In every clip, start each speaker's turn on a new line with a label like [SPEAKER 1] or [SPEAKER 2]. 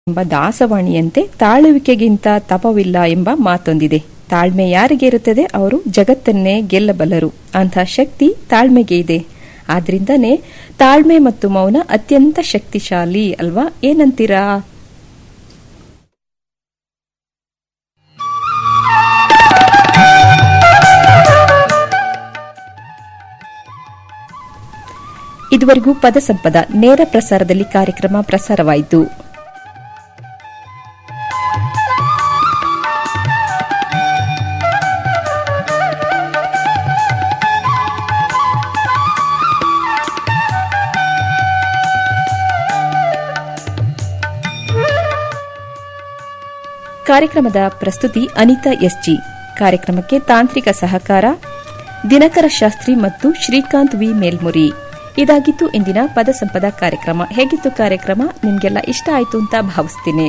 [SPEAKER 1] ಎಂಬ ದಾಸವಾಣಿಯಂತೆ ತಾಳುವಿಕೆಗಿಂತ ತಪವಿಲ್ಲ ಎಂಬ ಮಾತೊಂದಿದೆ ತಾಳ್ಮೆ ಯಾರಿಗೆ ಇರುತ್ತದೆ ಅವರು ಜಗತ್ತನ್ನೇ ಗೆಲ್ಲಬಲ್ಲರು ಅಂಥ ಶಕ್ತಿ ತಾಳ್ಮೆಗೆ ಇದೆ ಆದ್ರಿಂದನೇ ತಾಳ್ಮೆ ಮತ್ತು ಮೌನ ಅತ್ಯಂತ ಶಕ್ತಿಶಾಲಿ ಅಲ್ವಾ ಏನಂತೀರಾ ಇದುವರೆಗೂ ಪದ ಸಂಪದ ನೇರ ಪ್ರಸಾರದಲ್ಲಿ ಕಾರ್ಯಕ್ರಮ ಪ್ರಸಾರವಾಯಿತು ಕಾರ್ಯಕ್ರಮದ ಪ್ರಸ್ತುತಿ ಅನಿತಾ ಎಸ್ಜಿ ಕಾರ್ಯಕ್ರಮಕ್ಕೆ ತಾಂತ್ರಿಕ ಸಹಕಾರ ದಿನಕರ ಶಾಸ್ತ್ರಿ ಮತ್ತು ಶ್ರೀಕಾಂತ್ ವಿ ಮೇಲ್ಮುರಿ ಇದಾಗಿತ್ತು ಇಂದಿನ ಪದ ಸಂಪದ ಕಾರ್ಯಕ್ರಮ ಹೇಗಿತ್ತು ಕಾರ್ಯಕ್ರಮ ನಿಮ್ಗೆಲ್ಲ ಇಷ್ಟ ಆಯ್ತು ಅಂತ ಭಾವಿಸ್ತೀನಿ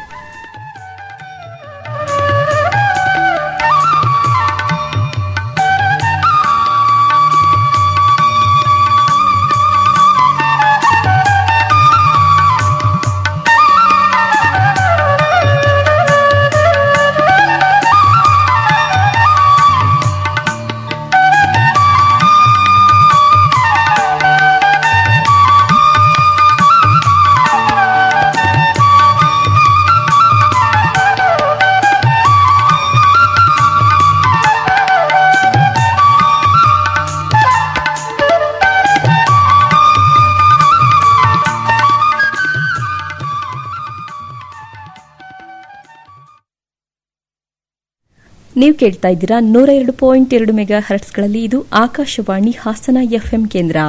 [SPEAKER 1] ನೀವು ಕೇಳ್ತಾ ಇದ್ದೀರಾ ನೂರ ಎರಡು ಪಾಯಿಂಟ್ ಎರಡು ಮೆಗಾ ಹರ್ಟ್ಸ್ಗಳಲ್ಲಿ ಇದು ಆಕಾಶವಾಣಿ ಹಾಸನ ಎಫ್ಎಂ ಕೇಂದ್ರ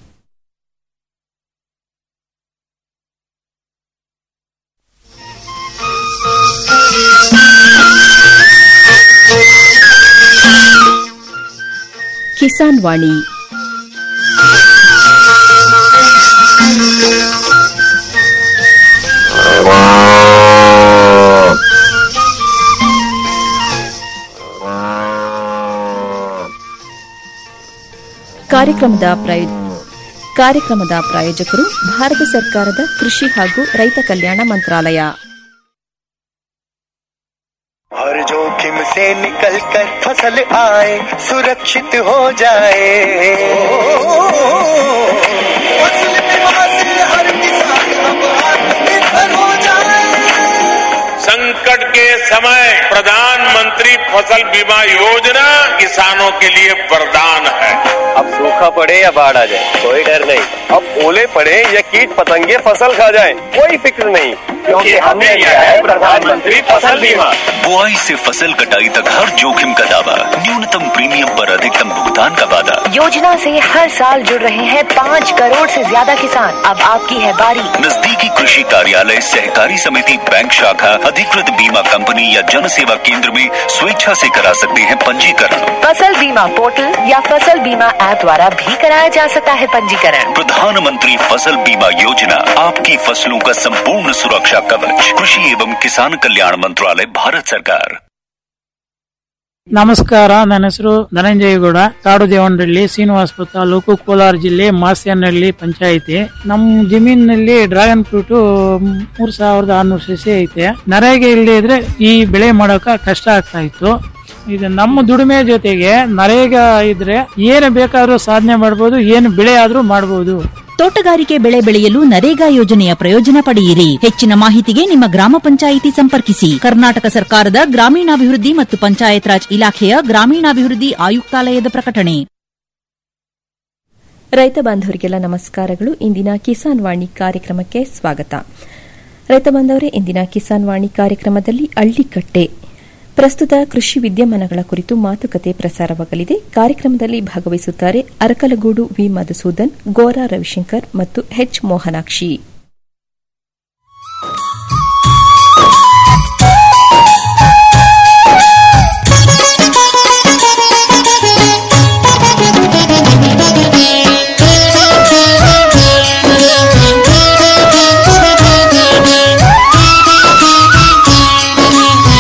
[SPEAKER 1] ಕಿಸಾನ್ ವಾಣಿ ಕಾರ್ಯಕ್ರಮದ ಪ್ರಾಯೋ- ಕಾರ್ಯಕ್ರಮದ ಪ್ರಾಯೋಜಕರು ಭಾರತ ಸರ್ಕಾರದ ಕೃಷಿ ಹಾಗೂ ರೈತ ಕಲ್ಯಾಣ ಮಂತ್ರಾಲಯ
[SPEAKER 2] हर जोखिम से निकल कर फसल आए सुरक्षित हो जाए फसल बीमा से हर किसान अब आत्मनिर्भर हो जाए
[SPEAKER 3] संकट के समय प्रधानमंत्री फसल बीमा योजना किसानों के लिए वरदान है
[SPEAKER 4] अब सूखा पड़े या बाढ़ आ जाए कोई डर नहीं अब ओले पड़े या कीट पतंगे फसल खा जाए कोई फिक्र नहीं क्योंकि हमने लिया है प्रधानमंत्री फसल बीमा
[SPEAKER 5] बुआई से फसल कटाई तक हर जोखिम का दावा न्यूनतम प्रीमियम पर अधिकतम भुगतान का वादा
[SPEAKER 6] योजना से हर साल जुड़ रहे हैं पाँच करोड़ से ज्यादा किसान अब आपकी है बारी
[SPEAKER 5] नजदीकी कृषि कार्यालय सहकारी समिति बैंक शाखा अधिकृत बीमा कंपनी या जन सेवा केंद्र में स्वेच्छा से करा सकते हैं पंजीकरण
[SPEAKER 6] फसल बीमा पोर्टल या फसल बीमा ऐप द्वारा भी कराया जा सकता है पंजीकरण
[SPEAKER 5] प्रधानमंत्री फसल बीमा योजना आपकी फसलों का संपूर्ण सुरक्षा कवच कृषि एवं किसान कल्याण मंत्रालय भारत सरकार
[SPEAKER 7] ನಮಸ್ಕಾರ ನನ್ನ ಹೆಸರು ಧನಂಜಯಗೌಡ ಕಾಡು ದೇವನಹಳ್ಳಿ ಶ್ರೀನಿವಾಸಪುರ ತಾಲೂಕು ಕೋಲಾರ ಜಿಲ್ಲೆ ಮಾಸ್ಯನಹಳ್ಳಿ ಪಂಚಾಯಿತಿ ನಮ್ಮ ಜಮೀನಿನಲ್ಲಿ ಡ್ರ್ಯಾಗನ್ ಫ್ರೂಟ್ ಮೂರ್ ಸಾವಿರದ ಆರ್ನೂರು ಸಸಿ ಐತೆ ನರೇಗೆ ಇಲ್ಲದೆ ಇದ್ರೆ ಈ ಬೆಳೆ ಮಾಡೋಕ ಕಷ್ಟ ಆಗ್ತಾ ಇತ್ತು ಇದು ನಮ್ಮ ದುಡಿಮೆ ಜೊತೆಗೆ ನರೇಗ ಇದ್ರೆ ಏನು ಬೇಕಾದ್ರೂ ಸಾಧನೆ ಮಾಡ್ಬೋದು ಏನು ಬೆಳೆ ಆದ್ರೂ ಮಾಡ್ಬೋದು
[SPEAKER 8] ತೋಟಗಾರಿಕೆ ಬೆಳೆ ಬೆಳೆಯಲು ನರೇಗಾ ಯೋಜನೆಯ ಪ್ರಯೋಜನ ಪಡೆಯಿರಿ ಹೆಚ್ಚಿನ ಮಾಹಿತಿಗೆ ನಿಮ್ಮ ಗ್ರಾಮ ಪಂಚಾಯಿತಿ ಸಂಪರ್ಕಿಸಿ ಕರ್ನಾಟಕ ಸರ್ಕಾರದ ಗ್ರಾಮೀಣಾಭಿವೃದ್ಧಿ ಮತ್ತು ಪಂಚಾಯತ್ ರಾಜ್ ಇಲಾಖೆಯ ಗ್ರಾಮೀಣಾಭಿವೃದ್ಧಿ ಆಯುಕ್ತಾಲಯದ ಪ್ರಕಟಣೆ
[SPEAKER 1] ರೈತ ಬಾಂಧವರಿಗೆಲ್ಲ ನಮಸ್ಕಾರಗಳು ಇಂದಿನ ಕಿಸಾನ್ ವಾಣಿ ಕಾರ್ಯಕ್ರಮಕ್ಕೆ ಸ್ವಾಗತ ರೈತ ಬಾಂಧವರೇ ಇಂದಿನ ಕಿಸಾನ್ ವಾಣಿ ಕಾರ್ಯಕ್ರಮದಲ್ಲಿ ಅಳ್ಳಿಕಟ್ಟೆ ಪ್ರಸ್ತುತ ಕೃಷಿ ವಿದ್ಯಮಾನಗಳ ಕುರಿತು ಮಾತುಕತೆ ಪ್ರಸಾರವಾಗಲಿದೆ ಕಾರ್ಯಕ್ರಮದಲ್ಲಿ ಭಾಗವಹಿಸುತ್ತಾರೆ ಅರಕಲಗೂಡು ವಿ ಮಧುಸೂದನ್ ಗೋರಾ ರವಿಶಂಕರ್ ಮತ್ತು ಎಚ್ ಮೋಹನಾಕ್ಷಿ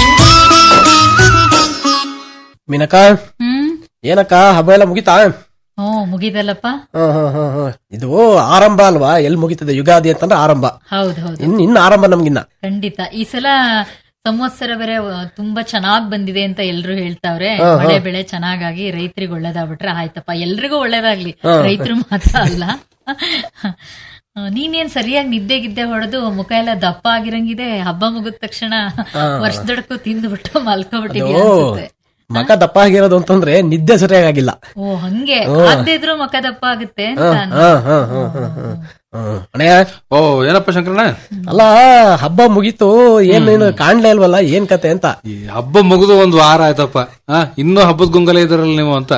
[SPEAKER 9] ಮೀನಕ್ಕ ಏನಕ್ಕ ಹಬ್ಬ ಎಲ್ಲ ಮುಗಿತಾ ಹ್ಮ್ ಮುಗಿದಲ್ಲಪ್ಪ
[SPEAKER 10] ಹ್ಮ್, ಹ್ಮ್, ಹ್ಮ್, ಹ್ಮ್. ಇದು ಆರಂಭ ಅಲ್ವಾ ಎಲ್ಲಿ ಮುಗಿತದೆ ಯುಗಾದಿ ಅಂತಂದ್ರೆ ಆರಂಭ
[SPEAKER 9] ಹೌದು ಹೌದು
[SPEAKER 10] ಇನ್ ಇನ್ನು ಆರಂಭ ನಮ್ಗಿನ್ನ
[SPEAKER 9] ಖಂಡಿತ ಈ ಸಲ ಸಂವತ್ಸರ ಬೇರೆ ಆ, ತುಂಬಾ ಚೆನ್ನಾಗ್ ಬಂದಿದೆ ಅಂತ ಎಲ್ರು ಹೇಳ್ತಾವ್ರೆ
[SPEAKER 10] ಹಾ, ಹಾ.
[SPEAKER 9] ಮಳೆ ಬೆಳೆ ಚೆನ್ನಾಗಾಗಿ ರೈತರಿಗೆ ಒಳ್ಳೇದಾಗ್ಬಿಟ್ರೆ ಆಯ್ತಪ್ಪ ಎಲ್ರಿಗೂ ಒಳ್ಳೇದಾಗ್ಲಿ
[SPEAKER 10] ಹಾ.
[SPEAKER 9] ರೈತರು ಮಾತ್ರ ಅಲ್ಲ ಆ, ನೀನೇನ್ ಸರಿಯಾಗಿ ನಿದ್ದೆ ಗಿದ್ದೆ ಹೊಡೆದು ಮುಖ ಎಲ್ಲ ದಪ್ಪ ಆಗಿರಂಗಿದೆ ಹಬ್ಬ ಮುಗಿದ ತಕ್ಷಣ
[SPEAKER 10] ಹಾ.
[SPEAKER 9] ವರ್ಷದೊಡಕು ತಿಂದ್ಬಿಟ್ಟು ಮಲ್ಕೊಬಿಟ್ಟಿದ್ಯಾ
[SPEAKER 10] ಅದು
[SPEAKER 9] ಅನ್ಸುತ್ತೆ
[SPEAKER 10] ಮಕ ದಪ್ಪ ಆಗಿರೋದು ಅಂತಂದ್ರೆ ನಿದ್ದೆ ಸರಿಯಾಗಿಲ್ಲ
[SPEAKER 9] ಓ ಹಂಗೆ
[SPEAKER 10] ಹ್ಮ್.
[SPEAKER 9] ಆಗದೆ ಇದ್ರು ಮುಖ ದಪ್ಪ ಆಗುತ್ತೆ ಅಂತ
[SPEAKER 10] ಹಾ,
[SPEAKER 9] ಅನ್ಸುತ್ತೆ.
[SPEAKER 10] ಹಾ, ಹಾ, ಹಾ, ಹಾ, ಹಾ. ಹ್ಮ್. ಅಣ್ಣಯ್ಯ
[SPEAKER 11] ಓ ಏನಪ್ಪ ಶಂಕರಣ್ಣ
[SPEAKER 10] ಅಲ್ಲ ಹಬ್ಬ ಮುಗೀತು ಏನೇನು ಕಾಣ್ಲೇ ಇಲ್ವಲ್ಲ ಏನ್ ಕತೆ ಅಂತ
[SPEAKER 11] ಈ ಹಬ್ಬ ಮುಗಿದು ಒಂದ್ ವಾರ ಆಯ್ತಪ್ಪ ಆ, ಇನ್ನೂ ಹಬ್ಬದ ಗುಂಗಲೇ ಇದ್ರಲ್ಲ ನೀವು ಅಂತ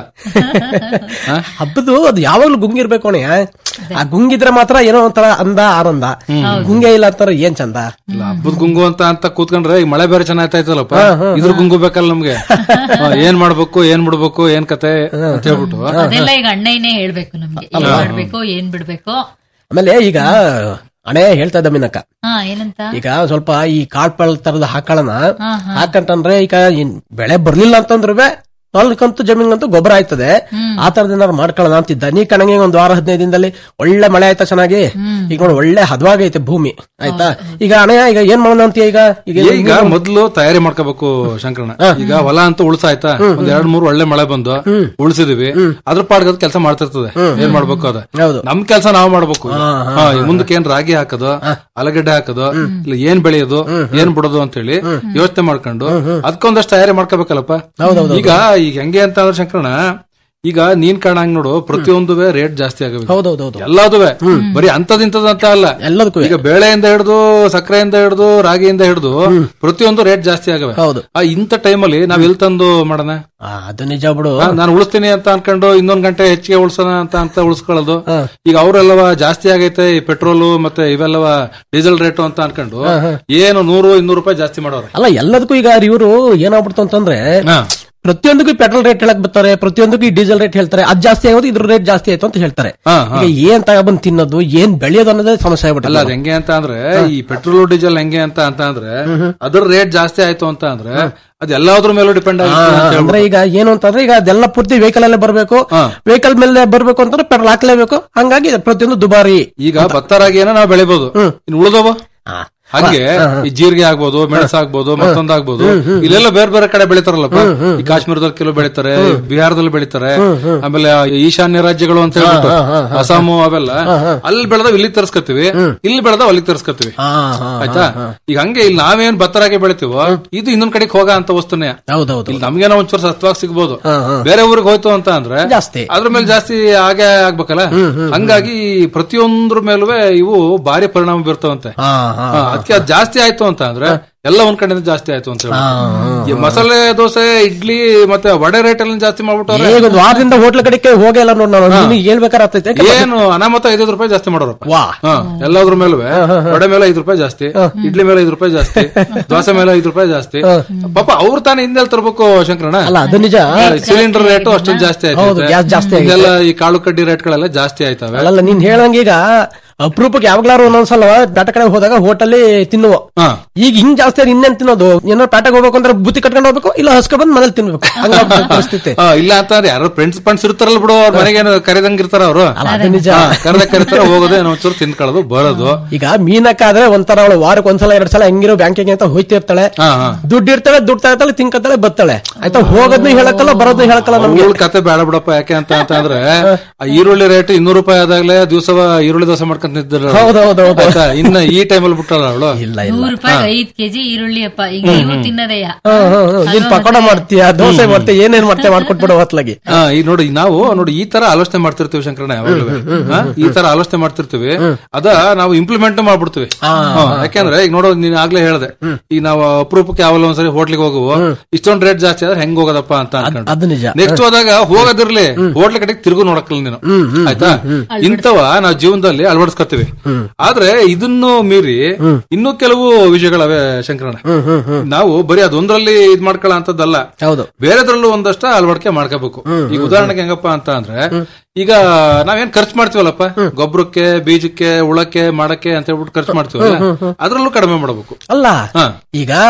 [SPEAKER 10] ಹಬ್ಬದು ಅದು ಯಾವಾಗ್ಲೂ ಗುಂಗಿರ್ಬೇಕು ಅಣ್ಣಯ್ಯ ಆ ಗುಂಗಿದ್ರೆ ಮಾತ್ರ ಏನೋ ಒಂಥರ ಅಂದ ಆನಂದ ಗುಂಗೆ ಇಲ್ಲ ಅಂತಾರ ಏನ್ ಚಂದ
[SPEAKER 11] ಇಲ್ಲ, ಹಬ್ಬದ ಗುಂಗು ಅಂತ ಅಂತ ಕೂತ್ಕೊಂಡ್ರೆ ಈ ಮಳೆ ಬೇರೆ ಚೆನ್ನಾಯ್ತಾಯ್ತಲ್ಲಪ್ಪ
[SPEAKER 10] ಹಾ, ಹಾ,
[SPEAKER 11] ಇದ್ರ ಗುಂಗು ಬೇಕಲ್ಲ ನಮ್ಗೆ ಆ, ಏನ್ ಮಾಡ್ಬೇಕು ಏನ್ ಬಿಡ್ಬೇಕು ಏನ್ ಕತೆ ಅಂತ ಹೇಳ್ಬಿಟ್ಟು
[SPEAKER 9] ಅದೆಲ್ಲ ಈಗ ಅಣ್ಣಯ್ಯನೇ ಹೇಳ್ಬೇಕು ನಮ್ಗೆ ಏನ್ ಮಾಡ್ಬೇಕು ಏನ್ ಬಿಡ್ಬೇಕು
[SPEAKER 10] ಆಮೇಲೆ ಈಗ ಅಣೆ ಹೇಳ್ತಾ ಇದ್ದ ಮೀನಕ್ಕ
[SPEAKER 9] ಹಾ ಏನಂತ
[SPEAKER 10] ಈಗ ಸ್ವಲ್ಪ ಈ ಕಾಳ್ಪಳ್ ತರದ ಹಾಕೊಳ್ಳೋಣ
[SPEAKER 9] ಹಾ, ಹಾ.
[SPEAKER 10] ಹಾಕಂತಂದ್ರೆ ಈಗ ಇನ್ ಬೆಳೆ ಬರ್ಲಿಲ್ಲ ಅಂತಂದ್ರೆ ಹೊಲಕ್ಕಂತೂ ಜಮೀನ್ಗಂತೂ ಗೊಬ್ಬರ ಆಯ್ತದೆ ಆ ತರದ ಏನಾರು ಮಾಡ್ಕೊಳ್ಳೋಣ ಅಂತಿದ್ದ ನೀ ಕಣಂಗೆ ಒಂದ್ ವಾರ ಹದಿನೈದು ದಿನದಲ್ಲಿ ಒಳ್ಳೆ ಮಳೆ ಆಯ್ತಾ ಚೆನ್ನಾಗಿ ಈಗ ನೋಡಿ ಒಳ್ಳೆ ಹದವಾಗೈತೆ ಭೂಮಿ ಆಯ್ತಾ ಈಗ ಅಣೆಯ ಈಗ ಏನ್ ಮಾಡೋಣ ಅಂತೀಯ ಈಗ ಈಗ
[SPEAKER 11] ಈಗ ಮೊದ್ಲು ತಯಾರಿ ಮಾಡ್ಕೋಬೇಕು ಶಂಕರಣ್ಣ ಈಗ ಹೊಲ ಅಂತ ಉಳ್ಸಾಯ್ತಾ ಒಂದ್ ಎರಡ್ ಮೂರ್ ಒಳ್ಳೆ ಮಳೆ ಬಂದು ಉಳ್ಸಿದೀವಿ ಅದ್ರ ಪಾಡ್ಗದ ಕೆಲಸ ಮಾಡ್ತಿರ್ತದೆ ಏನ್ ಮಾಡ್ಬೇಕು ಅದ
[SPEAKER 10] ಹೌದು
[SPEAKER 11] ನಮ್ ಕೆಲಸ ನಾವ್ ಮಾಡ್ಬೇಕು ಹಾ, ಈ ಮುಂದಕ್ಕೆ ಏನ್ ರಾಗಿ ಹಾಕೋದು ಆಲೂಗಡ್ಡೆ ಹಾಕೋದು ಇಲ್ಲ ಏನ್ ಬೆಳೆಯೋದು ಏನ್ ಬಿಡೋದು ಅಂತ ಹೇಳಿ ಯೋಚನೆ ಮಾಡ್ಕೊಂಡು ಅದಕ್ಕೊಂದಷ್ಟು ತಯಾರಿ ಮಾಡ್ಕೋಬೇಕಲ್ಲಪ್ಪ ಈಗ ಈಗ ಹೆಂಗೆ ಅಂತ ಅಂದ್ರೆ ಶಂಕರಣ್ಣ ಈಗ ನೀನ್ ಕಾಣಂಗ್ ನೋಡು ಪ್ರತಿಯೊಂದುವೆ ರೇಟ್ ಜಾಸ್ತಿ ಆಗಬೇಕು
[SPEAKER 10] ಹೌದೌದೌದು
[SPEAKER 11] ಎಲ್ಲಾದುವೆ ಬರೀ ಅಂತದಿಂತದ ಅಂತ ಅಲ್ಲ
[SPEAKER 10] ಎಲ್ಲದಕ್ಕೂ
[SPEAKER 11] ಈಗ ಬೇಳೆಯಿಂದ ಹಿಡಿದು ಸಕ್ಕರೆಯಿಂದ ಹಿಡಿದು ರಾಗಿಯಿಂದ ಹಿಡಿದು ಪ್ರತಿಯೊಂದು ರೇಟ್ ಜಾಸ್ತಿ ಆಗವೆ
[SPEAKER 10] ಹೌದು
[SPEAKER 11] ಆ ಇಂಥ ಟೈಮಲ್ಲಿ ನಾವ್ ಎಲ್ ತಂದು ಮಾಡೋಣ
[SPEAKER 10] ಆ, ಅದು ನಿಜ ಬಿಡು
[SPEAKER 11] ನಾನು ಉಳಿಸ್ತೀನಿ ಅಂತ ಅನ್ಕೊಂಡು ಇನ್ನೊಂದ್ ಗಂಟೆ ಹೆಚ್ಚಿಗೆ ಉಳ್ಸೋಣ ಅಂತ ಅಂತ ಉಳಿಸ್ಕೊಳ್ಳೋದು ಈಗ ಅವರೆಲ್ಲವ ಜಾಸ್ತಿ ಆಗೈತೆ ಈ ಪೆಟ್ರೋಲು ಮತ್ತೆ ಇವೆಲ್ಲವ ಡೀಸೆಲ್ ರೇಟು ಅಂತ ಅನ್ಕೊಂಡು ಏನು ನೂರು ಇನ್ನೂರು ರೂಪಾಯಿ ಜಾಸ್ತಿ ಮಾಡೋರೆ
[SPEAKER 10] ಅಲ್ಲ ಎಲ್ಲದಕ್ಕೂ ಈಗ ಇವರು ಏನಾಗ್ಬಿಡ್ತು ಅಂತಂದ್ರೆ
[SPEAKER 11] ಹಾ.
[SPEAKER 10] ಪ್ರತಿಯೊಂದಕ್ಕೂ ಪೆಟ್ರೋಲ್ ರೇಟ್ ಹೇಳಕ್ ಬರ್ತಾರೆ ಪ್ರತಿಯೊಂದಕ್ಕೂ ಈ ಡೀಸೆಲ್ ರೇಟ್ ಹೇಳ್ತಾರೆ ಅದ್ ಜಾಸ್ತಿ ಆಗೋದು ಇದ್ರ ರೇಟ್ ಜಾಸ್ತಿ ಆಯ್ತು ಅಂತ ಹೇಳ್ತಾರೆ
[SPEAKER 11] ಹಾ, ಹಾ.
[SPEAKER 10] ಈಗ ಏನ್ ತಗೊಬಂದ್ ತಿನ್ನೋದು ಏನ್ ಬೆಳೆಯೋದು ಅನ್ನೋದೇ ಸಮಸ್ಯೆ
[SPEAKER 11] ಅಲ್ಲ ಅದ್
[SPEAKER 10] ಆಗ್ಬಿಟ್ಟಲ್ಲ
[SPEAKER 11] ಹೆಂಗೆ ಅಂತ ಅಂದ್ರೆ ಈ ಪೆಟ್ರೋಲ್ ಡೀಸೆಲ್ ಹೆಂಗೆ ಅಂತ ಅಂತ ಅಂದ್ರೆ ಅದ್ರ ರೇಟ್ ಜಾಸ್ತಿ ಆಯ್ತು ಅಂತ ಅಂದ್ರೆ ಅದ್ ಎಲ್ಲಾದ್ರ ಮೇಲೂ ಡಿಪೆಂಡ್ ಆಗುತ್ತೆ ಅಂತ
[SPEAKER 10] ಅಂದ್ರೆ
[SPEAKER 11] ಹೇಳ್ಬಿಟ್ಟು.
[SPEAKER 10] ಈಗ ಏನು ಅಂತಂದ್ರೆ ಈಗ ಅದೆಲ್ಲ ಪೂರ್ತಿ ವೆಹಿಕಲ್ ಅಲ್ಲೇ ಬರ್ಬೇಕು
[SPEAKER 11] ಹಾ.
[SPEAKER 10] ವೆಹಿಕಲ್ ಮೇಲೆ ಬರ್ಬೇಕು ಅಂತಂದ್ರೆ ಪೆಟ್ರೋಲ್ ಹಾಕ್ಲೇಬೇಕು ಹಂಗಾಗಿ ಪ್ರತಿಯೊಂದು ದುಬಾರಿ
[SPEAKER 11] ಈಗ ಭತ್ತ ರಾಗಿನ ನಾವು ಬೆಳಿಬಹುದು ಇನ್ನು ಉಳಿದವ ಹಂಗೆ ಈ ಜೀರಿಗೆ ಆಗ್ಬೋದು ಮೆಣಸು ಆಗ್ಬೋದು ಮತ್ತೊಂದ್ ಆಗ್ಬೋದು ಇಲ್ಲೆಲ್ಲ ಬೇರೆ ಬೇರೆ ಕಡೆ ಬೆಳಿತಾರಲ್ಲಪ್ಪ ಈ ಕಾಶ್ಮೀರದಲ್ಲಿ ಕೆಲವು ಬೆಳಿತಾರೆ ಬಿಹಾರದಲ್ಲಿ ಬೆಳಿತಾರೆ ಆಮೇಲೆ ಈಶಾನ್ಯ ರಾಜ್ಯಗಳು ಅಂತ ಹೇಳ್ಬಿಟ್ಟು ಅಸ್ಸಾಮು ಅವೆಲ್ಲ ಅಲ್ಲಿ ಬೆಳೆದವ್ ಇಲ್ಲಿ ತರ್ಸ್ಕತ್ತೀವಿ ಇಲ್ಲಿ ಬೆಳೆದವ್ ಅಲ್ಲಿ ತರ್ಸ್ಕತ್ತೀವಿ
[SPEAKER 10] ಹಾ, ಹಾ,
[SPEAKER 11] ಆಯ್ತಾ ಈಗ ಹಂಗೆ ಇಲ್ಲಿ ನಾವೇನ್ ಭತ್ತ ರಾಗಿ ಬೆಳಿತೀವೋ ಇದು ಇನ್ನೊಂದ್ ಕಡೆಗೆ ಹೋಗ ಅಂತ ವಸ್ತುನೇ
[SPEAKER 10] ಹೌದೌದು
[SPEAKER 11] ಇಲ್ಲಿ ನಮ್ಗೇನೋ ಒಂಚೂರು ಸತ್ವಾಗಿ ಸಿಗ್ಬೋದು
[SPEAKER 10] ಹಾ, ಹಾ.
[SPEAKER 11] ಬೇರೆ ಊರಿಗೆ ಹೋಯ್ತು ಅಂತ ಅಂದ್ರೆ
[SPEAKER 10] ಜಾಸ್ತಿ.
[SPEAKER 11] ಅದ್ರ ಮೇಲೆ ಜಾಸ್ತಿ ಆಗೇ ಆಗ್ಬೇಕಲ್ಲ ಹಂಗಾಗಿ ಪ್ರತಿಯೊಂದ್ರ ಮೇಲೂ ಇವು ಭಾರಿ ಪರಿಣಾಮ ಬೀರ್ತಾವಂತೆ
[SPEAKER 10] ಹಾ, ಹಾ,
[SPEAKER 11] ಹಾ, ಅದಕ್ಕೆ ಅದು ಜಾಸ್ತಿ ಆಯ್ತು ಅಂತ ಅಂದ್ರೆ ಎಲ್ಲ ಒಂದ್ ಕಡೆಯಿಂದ ಜಾಸ್ತಿ ಆಯ್ತು ಅಂತ ಹೇಳಿ ಈ ಮಸಾಲೆ ದೋಸೆ ಇಡ್ಲಿ ಮತ್ತೆ ವಡೆ ರೇಟ್ ಎಲ್ಲ ಜಾಸ್ತಿ ಮಾಡ್ಬಿಟ್ಟವ್ರೆ
[SPEAKER 10] ಈಗ ಒಂದು ವಾರದಿಂದ ಹೋಟ್ಲ್ ಕಡೆಗೆ ಹೋಗೇ ಇಲ್ಲ ನೋಡ್ ನಾನು ನಿನಗೆ ಹೇಳ್ಬೇಕಾರೆ ಆಗ್ತೈತೆ
[SPEAKER 11] ಏನು ಅನಾಮತ ಐದೈದು ರೂಪಾಯಿ ಜಾಸ್ತಿ ಮಾಡೋರಪ್ಪ
[SPEAKER 10] ವಾ
[SPEAKER 11] ಹಾ, ಎಲ್ಲಾದ್ರ ಮೇಲೂ ವಡೆ ಮೇಲೆ ಐದು ರೂಪಾಯಿ ಜಾಸ್ತಿ ಇಡ್ಲಿ ಮೇಲೆ ಐದು ರೂಪಾಯಿ ಜಾಸ್ತಿ ದೋಸೆ ಮೇಲೆ ಐದು ರೂಪಾಯಿ ಜಾಸ್ತಿ ಪಾಪ ಅವ್ರು ತಾನೇ ಹಿಂದೆಲ್ ತರ್ಬೇಕು ಶಂಕರಣ್ಣ
[SPEAKER 10] ಅಲ್ಲ ಅದು ನಿಜ
[SPEAKER 11] ಸಿಲಿಂಡರ್ ರೇಟ್ ಅಷ್ಟೊಂದು ಜಾಸ್ತಿ
[SPEAKER 10] ಹೌದು,
[SPEAKER 11] ಆಯ್ತು
[SPEAKER 10] ಗ್ಯಾಸ್ ಜಾಸ್ತಿ ಆಗಿದೆ.
[SPEAKER 11] ಎಲ್ಲ ಈ ಕಾಳು ಕಡ್ಡಿ ರೇಟ್ಗಳೆಲ್ಲ ಜಾಸ್ತಿ ಆಯ್ತವೆ
[SPEAKER 10] ಅಲ್ಲ ನೀನ್ ಹೇಳಂಗ ಈಗ ಅಪರೂಪಕ್ಕೆ ಯಾವಾಗ್ಲಾರು ಒಂದೊಂದ್ಸಲ ಬೇಟ ಕಡೆ ಹೋದಾಗ ಹೋಟೆಲ್ ತಿನ್ನುವ
[SPEAKER 11] ಹಾ.
[SPEAKER 10] ಈಗ ಹಿಂಗ್ ಜಾಸ್ತಿ ಆದ್ರೆ ಇನ್ನೇನ್ ತಿನ್ನೋದು ಏನಾರ ಪೇಟೆಗೆ ಹೋಗ್ಬೇಕು ಅಂದ್ರೆ ಬುತ್ತಿ ಕಟ್ಕೊಂಡು ಹೋಗ್ಬೇಕು ಇಲ್ಲ ಹಸ್ಕೊಂಡ್ ಬಂದ್ ಮನೇಲಿ ತಿನ್ಬೇಕು ಹಂಗಾಗ್ಬಿಟ್ಟೆ ಪರಿಸ್ಥಿತಿ
[SPEAKER 11] ಆ, ಇಲ್ಲ ಅಂತಂದ್ರೆ ಯಾರು ಫ್ರೆಂಡ್ಸ್ ಫ್ರೆಂಡ್ಸ್ ಇರ್ತಾರಲ್ಲ ಬಿಡು ಅವ್ರ ಮನೆಗೆ ಏನು ಕರೆದಂಗ್ ಇರ್ತಾರ ಅವರು
[SPEAKER 10] ಅಲ್ಲ ಅದು ನಿಜ
[SPEAKER 11] ಕರೆದ ಕರಿತಾರ ಹೋಗೋದು ಏನೋ ಒಂಚೂರು ತಿನ್ಕೊಳ್ಳೋದು ಬರೋದು
[SPEAKER 10] ಈಗ ಮೀನಕ್ಕ ಆದ್ರೆ ಒಂಥರ ಅವಳು ವಾರಕ್ಕೆ ಒಂದ್ಸಲ ಎರಡ್ ಸಲ ಹೆಂಗಿರೋ ಬ್ಯಾಂಕಿಗೆ ಅಂತ ಹೋಯ್ತಿರ್ತಾಳೆ
[SPEAKER 11] ಹಾ, ಹಾ.
[SPEAKER 10] ದುಡ್ಡು ಇರ್ತಾಳೆ ದುಡ್ಡು ತಗೊಳ್ತಾಳೆ ತಿನ್ಕತ್ತಾಳೆ ಬತ್ತಾಳೆ ಆಯ್ತಾ ಹೋಗೋದ್ನು ಹೇಳಕ್ಕಲ್ಲ ಬರೋದ್ನು ಹೇಳಕ್ಕಲ್ಲ ನಮ್ಗೆ
[SPEAKER 11] ಅವ್ಳ ಕತೆ ಬೇಡ ಬಿಡಪ್ಪ ಯಾಕೆ ಅಂತ ಅಂತಂದ್ರೆ ಆ ಈರುಳ್ಳಿ ರೇಟ್ ಇನ್ನೂರು ರೂಪಾಯಿ ಆದಾಗ್ಲೇ ದಿವಸ ಈರುಳ್ಳಿ ದೋಸೆ ಮಾಡ್ಕೊಂತ ನಿಂತಿದ್ರು
[SPEAKER 10] ಹೌದು, ಹೌದು, ಹೌದು.
[SPEAKER 11] ಆಯ್ತಾ ಇನ್ನ ಈ ಟೈಮಲ್ಲಿ ಬಿಟ್ಟಲ್ಲ ಅವಳು
[SPEAKER 10] ಇಲ್ಲ ಇಲ್ಲ
[SPEAKER 9] ನೂರು ರೂಪಾಯಿ ಐದ್ ಕೆಜಿ ಈರುಳ್ಳಿ ಅಪ್ಪ ಈಗ ನೀವು ತಿನ್ನದೆಯ
[SPEAKER 10] ಹಾ, ಹಾ, ಹಾ. ನೀನ್ ಪಕೋಡ ಮಾಡ್ತೀಯ ದೋಸೆ ಮಾಡ್ತೀಯ ಏನೇನ್ ಮಾಡ್ತೀಯ ಮಾಡ್ಕೊಟ್ಬಿಡು ಹೊತ್ಲಾಗಿ
[SPEAKER 11] ಹಾ ಈಗ ನೋಡಿ ನಾವು ನೋಡಿ ಈ ತರ ಆಲೋಚನೆ ಮಾಡ್ತಿರ್ತೀವಿ ಶಂಕರಣ್ಣ ಯಾವಾಗ್ಲೂ ಹಾ, ಈ ತರ ಆಲೋಚನೆ ಮಾಡ್ತಿರ್ತೀವಿ ಅದ ನಾವು ಇಂಪ್ಲಿಮೆಂಟ್ ಮಾಡ್ಬಿಡ್ತೀವಿ ಹಾ, ಯಾಕಂದ್ರೆ ಈಗ ನೋಡೋ ನೀನ್ ಆಗ್ಲೇ ಹೇಳ್ದೆ ಈಗ ನಾವು ಅಪರೂಪಕ್ಕೆ ಯಾವಲ್ಲ ಒಂದ್ಸರಿ ಹೋಟ್ಲಿಗೆ ಹೋಗುವ ಇಷ್ಟೊಂದ್ ರೇಟ್ ಜಾಸ್ತಿ ಆದ್ರೆ ಹೆಂಗ್ ಹೋಗೋದಪ್ಪ ಅಂತ ಅನ್ಕೊಂಡು
[SPEAKER 10] ಅದು ನಿಜ
[SPEAKER 11] ನೆಕ್ಸ್ಟ್ ಹೋದಾಗ ಹೋಗೋದಿರ್ಲಿ ಹೋಟ್ಲ ಕಡೆಗೆ ತಿರುಗು ನೋಡಕ್ಕಲ್ಲ ನೀನು ಆಯ್ತಾ ಇಂಥವ ನಾವು ಜೀವನದಲ್ಲಿ ಅಳವಡಿಸ್ಕೊತೀವಿ ಆದ್ರೆ ಇದನ್ನು ಮೀರಿ ಇನ್ನೂ ಕೆಲವು ವಿಷಯಗಳವೆ ಶಂಕರಣ್ಣ ನಾವು ಬರೀ ಅದೊಂದ್ರಲ್ಲಿ ಇದ್ ಮಾಡ್ಕೊಳ್ಳೋ ಅಂತದ್ದಲ್ಲ
[SPEAKER 10] ಹೌದು
[SPEAKER 11] ಬೇರೆದ್ರಲ್ಲೂ ಒಂದಷ್ಟ ಅಳವಡಿಕೆ ಮಾಡ್ಕೋಬೇಕು ಈಗ ಉದಾಹರಣೆಗೆ ಹೆಂಗಪ್ಪ ಅಂತ ಅಂದ್ರೆ ಈಗ ನಾವೇನ್ ಖರ್ಚು ಮಾಡ್ತೀವಲ್ಲಪ್ಪ ಗೊಬ್ಬರಕ್ಕೆ ಬೀಜಕ್ಕೆ ಉಳಕ್ಕೆ ಮಾಡಕ್ಕೆ ಅಂತ ಹೇಳ್ಬಿಟ್ಟು ಖರ್ಚು ಮಾಡ್ತೀವಲ್ಲ ಅದ್ರಲ್ಲೂ ಕಡಿಮೆ ಮಾಡಬೇಕು
[SPEAKER 10] ಅಲ್ಲ
[SPEAKER 11] ಹಾ.
[SPEAKER 10] ಈಗ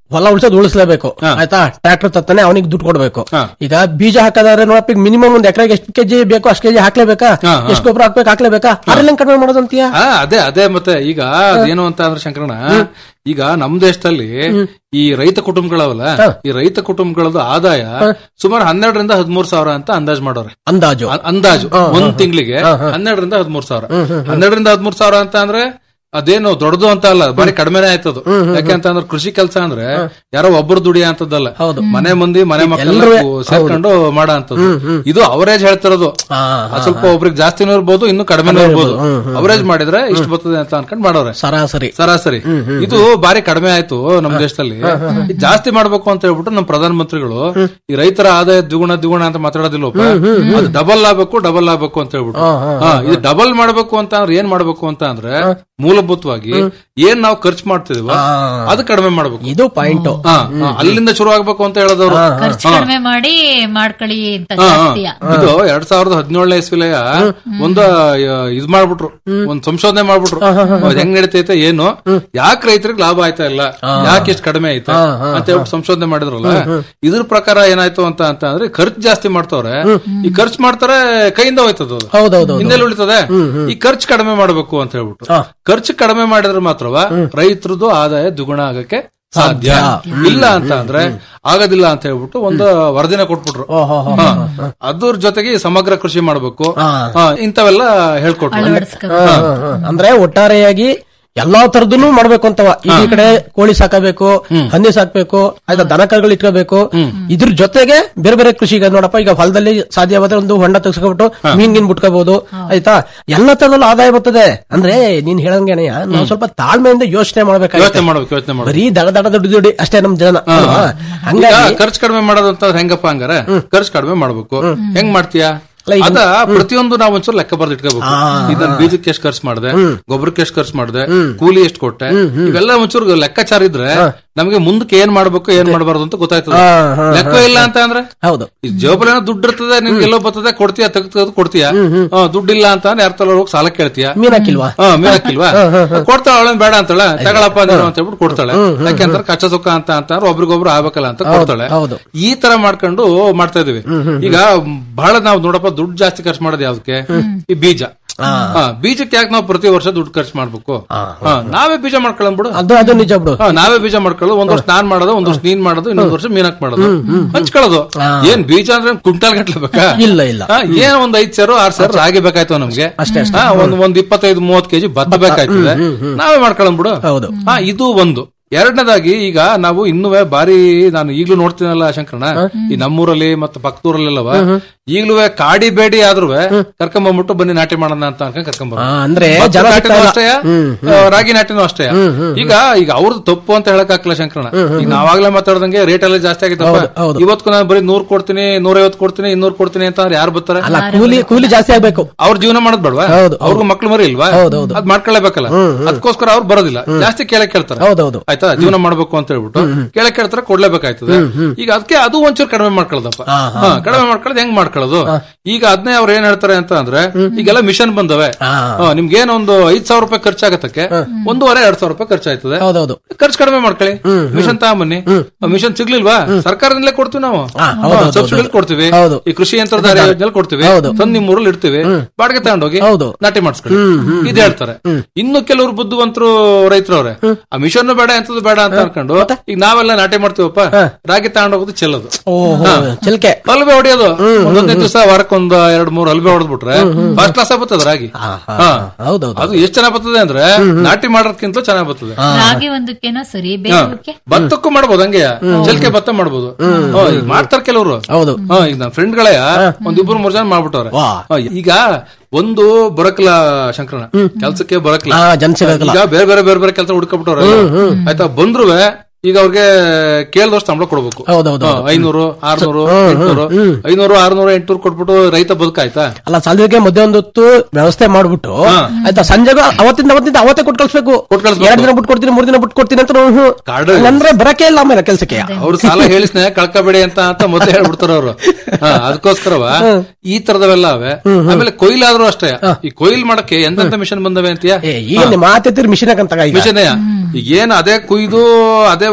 [SPEAKER 10] ಹೊಲ ಉಳಿಸೋದು ಉಳಿಸ್ಲೇಬೇಕು ಆಯ್ತಾ ಟ್ರಾಕ್ಟರ್ ತತ್ತಾನೆ ಅವನಿಗೆ ದುಡ್ಡು ಕೊಡ್ಬೇಕು ಈಗ ಬೀಜ ಹಾಕೋದಾದ್ರೆ ನೋಡಪ್ಪ ಈಗ ಮಿನಿಮಮ್ ಒಂದ್ ಎಕರೆಗೆ ಎಷ್ಟು ಕೆಜಿ ಬೇಕು ಅಷ್ಟು ಕೆಜಿ ಹಾಕ್ಲೇಬೇಕಾ
[SPEAKER 11] ಹಾ, ಹಾ.
[SPEAKER 10] ಎಷ್ಟು ಗೊಬ್ಬರ ಹಾಕ್ಬೇಕು ಹಾಕ್ಲೇಬೇಕಾ ಅದ್ರಲ್ಲಿ ಹೆಂಗ್ ಕಡಿಮೆ ಮಾಡೋದಂತೀಯ
[SPEAKER 11] ಆ, ಅದೇ ಅದೇ ಮತ್ತೆ ಈಗ ಅದೇನು ಅಂತ ಅಂದ್ರೆ ಶಂಕರಣ ಈಗ ನಮ್ ದೇಶದಲ್ಲಿ ಈ ರೈತ ಕುಟುಂಬಗಳವಲ್ಲ ಈ ರೈತ ಕುಟುಂಬಗಳದ್ದು ಆದಾಯ ಸುಮಾರು ಹನ್ನೆರಡರಿಂದ ಹದಿಮೂರು ಸಾವಿರ ಅಂತ ಅಂದಾಜ್ ಮಾಡೋರೆ
[SPEAKER 10] ಅಂದಾಜು
[SPEAKER 11] ಅ- ಅಂದಾಜು ಒಂದ್ ತಿಂಗಳಿಗೆ ಹನ್ನೆರಡರಿಂದ ಹದಿಮೂರು ಸಾವಿರ ಹನ್ನೆರಡರಿಂದ ಹದಿಮೂರು ಸಾವಿರ ಅಂತ ಅಂದ್ರೆ ಅದೇನು ದೊಡ್ಡದು ಅಂತ ಅಲ್ಲ ಬಾರಿ ಕಡಿಮೆನೇ ಆಯ್ತದು ಯಾಕೆ ಅಂತ ಅಂದ್ರೆ ಕೃಷಿ ಕೆಲಸ ಅಂದ್ರೆ ಯಾರೋ ಒಬ್ಬರು ದುಡಿಯ ಅಂತದ್ದಲ್ಲ ಮನೆ ಮಂದಿ ಮನೆ ಮಕ್ಕಳು ಸೇರ್ಕೊಂಡು ಮಾಡೋ ಅಂತದ್ದು ಇದು ಅವರೇಜ್ ಹೇಳ್ತಿರೋದು ಅದ್ ಸ್ವಲ್ಪ ಒಬ್ರಿಗೆ ಜಾಸ್ತಿನೂ ಇರ್ಬೋದು ಇನ್ನು ಕಡಿಮೆನೂ ಇರ್ಬೋದು ಅವರೇಜ್ ಮಾಡಿದ್ರೆ ಇಷ್ಟು ಬರ್ತದೆ ಅಂತ ಅನ್ಕೊಂಡ್ ಮಾಡೋರೆ
[SPEAKER 10] ಸರಾಸರಿ
[SPEAKER 11] ಸರಾಸರಿ ಇದು ಬಾರಿ ಕಡಿಮೆ ಆಯ್ತು ನಮ್ ದೇಶದಲ್ಲಿ ಇದ್ ಜಾಸ್ತಿ ಮಾಡ್ಬೇಕು ಅಂತ ಹೇಳ್ಬಿಟ್ಟು ನಮ್ ಪ್ರಧಾನ ಮಂತ್ರಿಗಳು ಈ ರೈತರ ಆದಾಯ ದ್ವಿಗುಣ ದ್ವಿಗುಣ ಅಂತ ಮಾತಾಡೋದಿಲ್ಲಪ್ಪ ಅದು ಡಬಲ್ ಆಗ್ಬೇಕು ಡಬಲ್ ಆಗ್ಬೇಕು ಅಂತ ಹೇಳ್ಬಿಟ್ಟು ಹಾ, ಇದು ಡಬಲ್ ಮಾಡ್ಬೇಕು ಅಂತ ಅಂದ್ರೆ ಏನ್ ಮಾಡ್ಬೇಕು ಅಂತ ಅಂದ್ರೆ ಮೂಲಭೂತವಾಗಿ ಏನ್ ನಾವು ಖರ್ಚು ಮಾಡ್ತಿದೀವ ಅದು ಕಡಿಮೆ ಮಾಡ್ಬೇಕು
[SPEAKER 10] ಇದು ಪಾಯಿಂಟ್
[SPEAKER 11] ಹಾ, ಹಾ, ಅಲ್ಲಿಂದ ಶುರು ಆಗ್ಬೇಕು ಅಂತ ಹೇಳೋದವ್ರು
[SPEAKER 9] ಖರ್ಚು ಕಡಿಮೆ ಮಾಡಿ ಮಾಡ್ಕೊಳ್ಳಿ ಅಂತ
[SPEAKER 11] ಹಾ, ಹಾ.
[SPEAKER 9] ಜಾಸ್ತಿಯ
[SPEAKER 11] ಇದು ಎರಡ್ ಸಾವಿರದ ಹದಿನೇಳನೇ ಇಸ್ವಿಲೆಯ ಒಂದು ಆ, ಇದ್ ಮಾಡ್ಬಿಟ್ರು ಒಂದ್ ಸಂಶೋಧನೆ ಮಾಡ್ಬಿಟ್ರು ಅದ್ ಹೆಂಗ್ ನಡೀತೈತೆ ಏನು ಯಾಕೆ ರೈತರಿಗೆ ಲಾಭ ಆಯ್ತಾ ಇಲ್ಲ ಯಾಕೆ ಇಷ್ಟು ಕಡಿಮೆ ಐತೆ ಅಂತ ಹೇಳ್ಬಿಟ್ಟು ಸಂಶೋಧನೆ ಮಾಡಿದ್ರಲ್ಲ ಇದ್ರ ಪ್ರಕಾರ ಏನಾಯ್ತು ಅಂತ ಅಂತ ಅಂದ್ರೆ ಖರ್ಚು ಜಾಸ್ತಿ ಮಾಡ್ತವ್ರೆ ಈ ಖರ್ಚು ಮಾಡ್ತಾರೆ ಕೈಯಿಂದ ಹೋಯ್ತದ ಅದು
[SPEAKER 10] ಹೌದೌದು
[SPEAKER 11] ಹಿಂದೆಲ್ಲ ಉಳಿತದೆ ಈ ಖರ್ಚು ಕಡಿಮೆ ಮಾಡ್ಬೇಕು ಅಂತ ಹೇಳ್ಬಿಟ್ಟು ಖರ್ಚು ಕಡಿಮೆ ಮಾಡಿದ್ರೆ ಮಾತ್ರವ ರೈತರದ್ದು ಆದಾಯ ದ್ವಿಗುಣ ಆಗಕ್ಕೆ ಸಾಧ್ಯ ಇಲ್ಲ ಅಂತ ಅಂದ್ರೆ ಆಗೋದಿಲ್ಲ ಅಂತ ಹೇಳ್ಬಿಟ್ಟು ಒಂದು ವರದಿನ ಕೊಟ್ಬಿಟ್ರು ಹಾ. ಅದ್ರ ಜೊತೆಗೆ ಈ ಸಮಗ್ರ ಕೃಷಿ ಮಾಡ್ಬೇಕು ಹಾ, ಇಂಥವೆಲ್ಲ ಹೇಳ್ಕೊಟ್ರು
[SPEAKER 10] ಹಾ, ಹಾ, ಹಾ. ಅಂದ್ರೆ ಒಟ್ಟಾರೆಯಾಗಿ ಎಲ್ಲಾ ತರದನ್ನು ಮಾಡ್ಬೇಕು ಅಂತವ ಈಗ ಈ ಕಡೆ ಕೋಳಿ ಸಾಕಬೇಕು ಹಂದಿ ಸಾಕ್ಬೇಕು ಆಯ್ತಾ ದನ ಕರುಗಳು ಇಟ್ಕೋಬೇಕು ಇದ್ರ ಜೊತೆಗೆ ಬೇರೆ ಬೇರೆ ಕೃಷಿ ಈಗ ನೋಡಪ್ಪ ಈಗ ಹೊಲದಲ್ಲಿ ಸಾಧ್ಯವಾದ್ರೆ ಒಂದು ಹೊಂಡ ತೆಗೆಸ್ಕೊಬಿಟ್ಟು ಮೀನ್ ಗಿನ್ ಬಿಟ್ಕೋಬಹುದು ಆಯ್ತಾ ಎಲ್ಲ ತರದಲ್ಲೂ ಆದಾಯ ಬರ್ತದೆ ಅಂದ್ರೆ ನೀನ್ ಹೇಳಂಗೆ ನಾವು ಸ್ವಲ್ಪ ತಾಳ್ಮೆಯಿಂದ ಯೋಚನೆ
[SPEAKER 11] ಯೋಚನೆ
[SPEAKER 10] ಮಾಡ್ಬೇಕಾಗುತ್ತೆ
[SPEAKER 11] ಮಾಡ್ಬೇಕು ಯೋಚನೆ ಮಾಡ್ಬೇಕು
[SPEAKER 10] ಬರೀ ದಡ ದಡ ದುಡ್ಡು ದುಡ್ಡಿ ಅಷ್ಟೇ ನಮ್ ಜನ ಅಲ್ವಾ?
[SPEAKER 11] ಈಗ
[SPEAKER 10] ಹಂಗಾಗಿ
[SPEAKER 11] ಖರ್ಚು ಕಡಿಮೆ ಮಾಡೋದು ಅಂತ ಹೆಂಗಪ್ಪ ಹಂಗಾರೆ ಖರ್ಚು ಕಡಿಮೆ ಮಾಡ್ಬೇಕು ಹೆಂಗ್ ಮಾಡ್ತೀಯಾ
[SPEAKER 10] ಅಲ್ಲ, ಈಗ-
[SPEAKER 11] ಅದ ಪ್ರತಿಯೊಂದು ನಾವು ಒಂಚೂರು ಲೆಕ್ಕ ಬರ್ದು ಇಟ್ಕೋಬೇಕು ಇದನ್ನ ಬೀಜಕ್ಕೆ ಎಷ್ಟು ಖರ್ಚು ಮಾಡಿದೆ ಗೊಬ್ಬರಕ್ಕೆ ಎಷ್ಟು ಖರ್ಚು ಮಾಡಿದೆ ಕೂಲಿ ಎಷ್ಟು ಕೊಟ್ಟೆ ಇವೆಲ್ಲ ಒಂಚೂರು ಲೆಕ್ಕಾಚಾರ ಇದ್ರೆ ನಮಗೆ ಮುಂದಕ್ಕೆ ಏನ್ ಮಾಡ್ಬೇಕು ಏನ್ ಮಾಡಬಾರ್ದು ಅಂತ ಗೊತ್ತಾಯ್ತದೆ
[SPEAKER 10] ಹಾ, ಹಾ,
[SPEAKER 11] ಲೆಕ್ಕ ಇಲ್ಲ ಅಂತ ಅಂದ್ರೆ
[SPEAKER 10] ಹೌದು
[SPEAKER 11] ಈ ಜೋಬಲ್ ಏನೋ ದುಡ್ಡು ಇರ್ತದೆ ನಿನ್ಗೆ ಎಲ್ಲೋ ಬರ್ತದೆ ಕೊಡ್ತೀಯ ತೆಗೆದು ತೆಗೆದು ಕೊಡ್ತೀಯ ಹಾ, ದುಡ್ಡಿಲ್ಲ ಅಂತ ಅಂದ್ರೆ ಯಾರ ತಲ ಹೋಗಿ ಸಾಲ ಕೇಳ್ತೀಯ
[SPEAKER 10] ಮೀನ್ ಹಾಕಿಲ್ವಾ
[SPEAKER 11] ಹಾ ಮೀನ್ ಹಾಕಿಲ್ವಾ ಕೊಡ್ತಾಳ ಅವಳೇನ್ ಬೇಡ ಅಂತಾಳೆ ತಗೊಳಪ್ಪ ನೀನು ಅಂತ ಹೇಳ್ಬಿಟ್ಟು ಕೊಡ್ತಾಳೆ ಯಾಕೆಂದ್ರೆ ಕಚ್ಚಾ ಸುಖ ಅಂತ ಅಂತಂದ್ರೆ ಒಬ್ರಿಗೊಬ್ರು ಆಗ್ಬೇಕಲ್ಲ ಅಂತ ಕೊಡ್ತಾಳೆ
[SPEAKER 10] ಹೌದು.
[SPEAKER 11] ಈ ತರ ಮಾಡ್ಕೊಂಡು ಮಾಡ್ತಾ ಇದೀವಿ ಈಗ ಬಹಳ ನಾವು ನೋಡಪ್ಪ ದುಡ್ಡು ಜಾಸ್ತಿ ಖರ್ಚು ಮಾಡೋದು ಯಾವ್ದಕ್ಕೆ ಈ ಬೀಜ ಹಾ, ಬೀಜಕ್ಕೆ ಯಾಕೆ ನಾವು ಪ್ರತಿ ವರ್ಷ ದುಡ್ಡು ಖರ್ಚು ಮಾಡ್ಬೇಕು ಹಾ, ನಾವೇ ಬೀಜ ಮಾಡ್ಕೊಳ್ಳೋಣ
[SPEAKER 10] ಅದು ಅದು ನಿಜ ಬಿಡು
[SPEAKER 11] ಹಾ, ನಾವೇ ಬೀಜ ಮಾಡ್ಕೊಳ್ಳೋದು ಒಂದ್ ವರ್ಷ ನಾನ್ ಮಾಡೋದು ಒಂದ್ ವರ್ಷ ನೀನ್ ಮಾಡೋದು ಇನ್ನೊಂದ್ ವರ್ಷ ಮೀನಾಕ್ ಮಾಡೋದು ಹಂಚ್ಕೊಳ್ಳೋದು ಏನ್ ಬೀಜ ಅಂದ್ರೆ ಕುಂಟಾಲ್ ಗಟ್ಲೆ ಬೇಕಾ
[SPEAKER 10] ಇಲ್ಲ ಇಲ್ಲ
[SPEAKER 11] ಹಾ, ಏನ್ ಒಂದ್ ಐದ್ ಸೇರು ಆರ್ ಸೇರು ರಾಗಿ ಬೇಕಾಯ್ತು ನಮ್ಗೆ ಹಾ, ಒಂದ್ ಒಂದ್ ಇಪ್ಪತ್ತೈದು ಮೂವತ್ ಕೆಜಿ ಭತ್ತ ಬೇಕಾಯ್ತದೆ ನಾವೇ ಮಾಡ್ಕೊಳ್ಳೋಣ ಬಿಡು
[SPEAKER 10] ಹೌದು.
[SPEAKER 11] ಹಾ ಇದು ಒಂದು ಎರಡನೇದಾಗಿ ಈಗ ನಾವು ಇನ್ನೂ ಬಾರಿ ನಾನು ಈಗ್ಲೂ ನೋಡ್ತೀನಲ್ಲ ಶಂಕರಣ ಈ ನಮ್ಮೂರಲ್ಲಿ ಮತ್ತೆ ಪಕ್ಕದೂರಲ್ಲೆಲ್ಲವ ಈಗ್ಲೂ ಕಾಡಿ ಬೇಡಿ ಆದ್ರೂ ಕರ್ಕೊಂಬಂದ್ಬಿಟ್ಟು ಬನ್ನಿ ನಾಟಿ ಮಾಡೋಣ ಅಂತ ಅನ್ಕೊಂಡ್ ಕರ್ಕೊಂಬ
[SPEAKER 10] ಆ, ಅಂದ್ರೆ ಜನ ಸಿಗ್ತಾ ಇಲ್ಲ.
[SPEAKER 11] ಅಷ್ಟೇ ರಾಗಿ ನಾಟಿನೂ ಅಷ್ಟೇ ಈಗ ಈಗ ಅವ್ರದ್ದು ತಪ್ಪು ಅಂತ ಹೇಳಕ್ ಹಾಕಲ್ಲ ಶಂಕರಣ ಈಗ ನಾವಾಗ್ಲೇ ಮಾತಾಡ್ದಂಗೆ ರೇಟ್ ಎಲ್ಲ ಜಾಸ್ತಿ ಆಗಿತ್ತಪ್ಪ
[SPEAKER 10] ಹೌದು.
[SPEAKER 11] ಇವತ್ತು ನಾನು ಬರೀ ನೂರ್ ಕೊಡ್ತೀನಿ ನೂರೈವತ್ತು ಕೊಡ್ತೀನಿ ಇನ್ನೂರ್ ಕೊಡ್ತೀನಿ ಅಂತ ಯಾರು ಬರ್ತಾರೆ
[SPEAKER 10] ಅಲ್ಲ ಕೂಲಿ ಕೂಲಿ ಜಾಸ್ತಿ ಆಗ್ಬೇಕು
[SPEAKER 11] ಅವ್ರ ಜೀವನ ಮಾಡೋದ್ ಬೇಡವಾ
[SPEAKER 10] ಹೌದು, ಹೌದು.
[SPEAKER 11] ಅವ್ರಿಗೂ ಮಕ್ಳು ಮರಿ ಇಲ್ವಾ
[SPEAKER 10] ಹೌದು, ಹೌದು.
[SPEAKER 11] ಅದ್ ಮಾಡ್ಕೊಳ್ಳೇಬೇಕಲ್ಲ ಅದಕ್ಕೋಸ್ಕರ ಅವ್ರು ಬರೋದಿಲ್ಲ ಜಾಸ್ತಿ ಕೇಳಕ್ ಕೇಳ್ತಾರೆ
[SPEAKER 10] ಹೌದೌದು
[SPEAKER 11] ಆಯ್ತಾ ಜೀವನ ಮಾಡ್ಬೇಕು ಅಂತ ಹೇಳ್ಬಿಟ್ಟು ಕೇಳಕ್ ಕೇಳ್ತಾರೆ ಕೊಡ್ಲೇಬೇಕಾಯ್ತದೆ ಈಗ ಅದಕ್ಕೆ ಅದು ಒಂಚೂರು ಕಡಿಮೆ ಮಾಡ್ಕೊಳ್ಳೋದಪ್ಪ ಹಾ, ಕಡಿಮೆ ಮಾಡ್ಕೊಳ್ಳೋದು ಹೆಂಗ್ ಮಾಡ್ಕೊಳ್ಳೋದು ಈಗ ಅದನ್ನೇ ಅವ್ರು ಏನ್ ಹೇಳ್ತಾರೆ ಅಂತ ಅಂದ್ರೆ ಈಗೆಲ್ಲ ಮಿಷನ್ ಬಂದವೆ ಹಾ, ನಿಮ್ಗೆ ಏನೋ ಒಂದು ಐದ್ ಸಾವಿರ ರೂಪಾಯಿ ಖರ್ಚಾಗತ್ತಕ್ಕೆ ಒಂದೂವರೆ ಎರಡ್ ಸಾವಿರ ರೂಪಾಯಿ ಖರ್ಚಾಯ್ತದೆ
[SPEAKER 10] ಹೌದೌದು
[SPEAKER 11] ಖರ್ಚು ಕಡಿಮೆ ಮಾಡ್ಕೊಳ್ಳಿ ಮಿಷನ್ ತಗೊಂಬನ್ನಿ ಮಿಷನ್ ಸಿಗ್ಲಿಲ್ವಾ ಸರ್ಕಾರದಿಂದಲೇ ಕೊಡ್ತೀವಿ ನಾವು
[SPEAKER 10] ಹೌದೌದು,
[SPEAKER 11] ಸಬ್ಸಿಡಿ ಕೊಡ್ತೀವಿ
[SPEAKER 10] ಹೌದು.
[SPEAKER 11] ಈ ಕೃಷಿ ಯಂತ್ರಧಾರ ಯೋಜನೆ ಕೊಡ್ತೀವಿ
[SPEAKER 10] ಹೌದು.
[SPEAKER 11] ತಂದು ನಿಮ್ ಊರಲ್ಲಿ ಇಡ್ತೀವಿ ಬಾಡಿಗೆ ತಗೊಂಡೋಗಿ
[SPEAKER 10] ಹೌದು.
[SPEAKER 11] ನಾಟಿ ಮಾಡಿಸ್ಕೊಳ್ಳಿ ಇದು ಹೇಳ್ತಾರೆ ಇನ್ನು ಕೆಲವರು ಬುದ್ಧಿವಂತರು ರೈತರವ್ರೆ ಆ ಮಿಷನ್ ಬೇಡ ಎಂತದ್ದು ಬೇಡ ಅಂತ ಅನ್ಕೊಂಡು ಈಗ ನಾವೆಲ್ಲ ನಾಟಿ ಮಾಡ್ತೀವಪ್ಪ ರಾಗಿ ತಗೊಂಡೋಗೋದು ಚೆಲ್ಲೋದು
[SPEAKER 10] ಓಹೋ ಚಿಲ್ಕೆ
[SPEAKER 11] ಅಲ್ಬೆ ಹೊಡಿಯೋದು ಒಂದೊಂದೇ ದಿವಸ ವಾರಕ್ಕೊಂದ್ ಎರಡ್ ಮೂರ್ ಅಲ್ಬೆ ಹೊಡೆದ್ಬಿಟ್ರೆ ಫಸ್ಟ್ ಕ್ಲಾಸ್ ಬರ್ತದ ರಾಗಿ ಹಾ.
[SPEAKER 10] ಹೌದೌದು
[SPEAKER 11] ಅದು ಎಷ್ಟ್ ಚೆನ್ನಾಗ್ ಬರ್ತದೆ ಅಂದ್ರೆ ನಾಟಿ ಮಾಡೋದಕ್ಕಿಂತ ಚೆನ್ನಾಗ್ ಬರ್ತದೆ
[SPEAKER 9] ರಾಗಿ ಒಂದಕ್ಕೇನೋ ಸರಿ ಬೇರೆದಕ್ಕೆ
[SPEAKER 11] ಭತ್ತಕ್ಕೂ ಮಾಡ್ಬೋದು ಹಂಗೆ ಚಲ್ಕೆ ಭತ್ತ ಮಾಡ್ಬೋದು ಹಾ, ಈಗ ಮಾಡ್ತಾರ ಕೆಲವರು
[SPEAKER 10] ಹೌದು
[SPEAKER 11] ಈಗ ನನ್ನ ಫ್ರೆಂಡ್ಗಳೇ ಒಂದಿಬ್ರು ಮೂರ್ ಜನ ಮಾಡ್ಬಿಟ್ಟವ್ರೆ
[SPEAKER 10] ವಾ.
[SPEAKER 11] ಹಾ, ಈಗ ಒಂದು ಬರಕಲ್ಲ ಶಂಕರಣ ಕೆಲ್ಸಕ್ಕೆ ಬರಕಲ್ಲ
[SPEAKER 10] ಹಾ, ಜನ ಸಿಗಕ್ಕಿಲ್ಲ.
[SPEAKER 11] ಈಗ ಬೇರೆ ಬೇರೆ ಬೇರೆ ಬೇರೆ ಕೆಲಸ ಹುಡ್ಕೊಬಿಟ್ಟವ್ರೆ ಆಯ್ತಾ ಬಂದ್ರುವೆ ಈಗ ಅವ್ರಿಗೆ ಕೇಳ್ದಷ್ಟು ಸಂಬಳ ಕೊಡ್ಬೇಕು
[SPEAKER 10] ಹೌದೌದು,
[SPEAKER 11] ಹಾ, ಐನೂರು ಆರ್ನೂರು ಎಂಟ್ನೂರು ಐನೂರು ಆರ್ನೂರು ಎಂಟ್ನೂರು ಕೊಟ್ಬಿಟ್ಟು ರೈತ ಬದುಕಾಯ್ತಾ
[SPEAKER 10] ಅಲ್ಲ ಸಾಲದಕ್ಕೆ ಮಧ್ಯೆ ಒಂದು ಹೊತ್ತು ವ್ಯವಸ್ಥೆ ಮಾಡ್ಬಿಟ್ಟು ಆಯ್ತಾ ಸಂಜೆಗೂ ಅವತ್ತಿಂದ ಅವತ್ತಿಂದ ಅವತ್ತೇ ಕೊಟ್ಟು ಕಳ್ಸ್ಬೇಕು
[SPEAKER 11] ಕೊಟ್ಟು ಕಳ್ಸ್ಬೇಕು.
[SPEAKER 10] ಎರಡ್ ದಿನ ಬಿಟ್ಟು ಕೊಡ್ತೀನಿ ಮೂರ್ ದಿನ ಬಿಟ್ಟು ಕೊಡ್ತೀನಿ ಅಂತ ಹ್ಮ್.
[SPEAKER 11] ಕಾಡು.
[SPEAKER 10] ಅಂದ್ರೆ ಬರಕೆ ಇಲ್ಲ ಆಮೇಲೆ ಕೆಲ್ಸಕ್ಕೆ
[SPEAKER 11] ಅವ್ರು ಸಾಲ ಹೇಳಿ ಸ್ನೇಹ ಕಳ್ಕಬೇಡಿ ಅಂತ ಅಂತ ಮೊದಲೇ ಹೇಳ್ಬಿಡ್ತಾರ ಅವ್ರು ಹಾ, ಅದಕ್ಕೋಸ್ಕರವ ಈ ತರದವೆಲ್ಲ ಅವೆ ಆಮೇಲೆ ಕೊಯ್ಲಾದ್ರೂ ಅಷ್ಟೇ ಈ ಕೊಯ್ಲ್ ಮಾಡಕ್ಕೆ ಎಂತೆಂತ ಮಿಷನ್ ಬಂದವೆ ಅಂತೀಯ
[SPEAKER 10] ಏ, ಈಗ ನಿಮ್ಮ ಮಾತೆತ್ತಿರಿ ಮಿಷನ್ ಅಂತ ಈಗ
[SPEAKER 11] ಮಿಷನ್ ಈಗ ಏನ್ ಅದೇ ಕುಯ್ದು ಅದೇ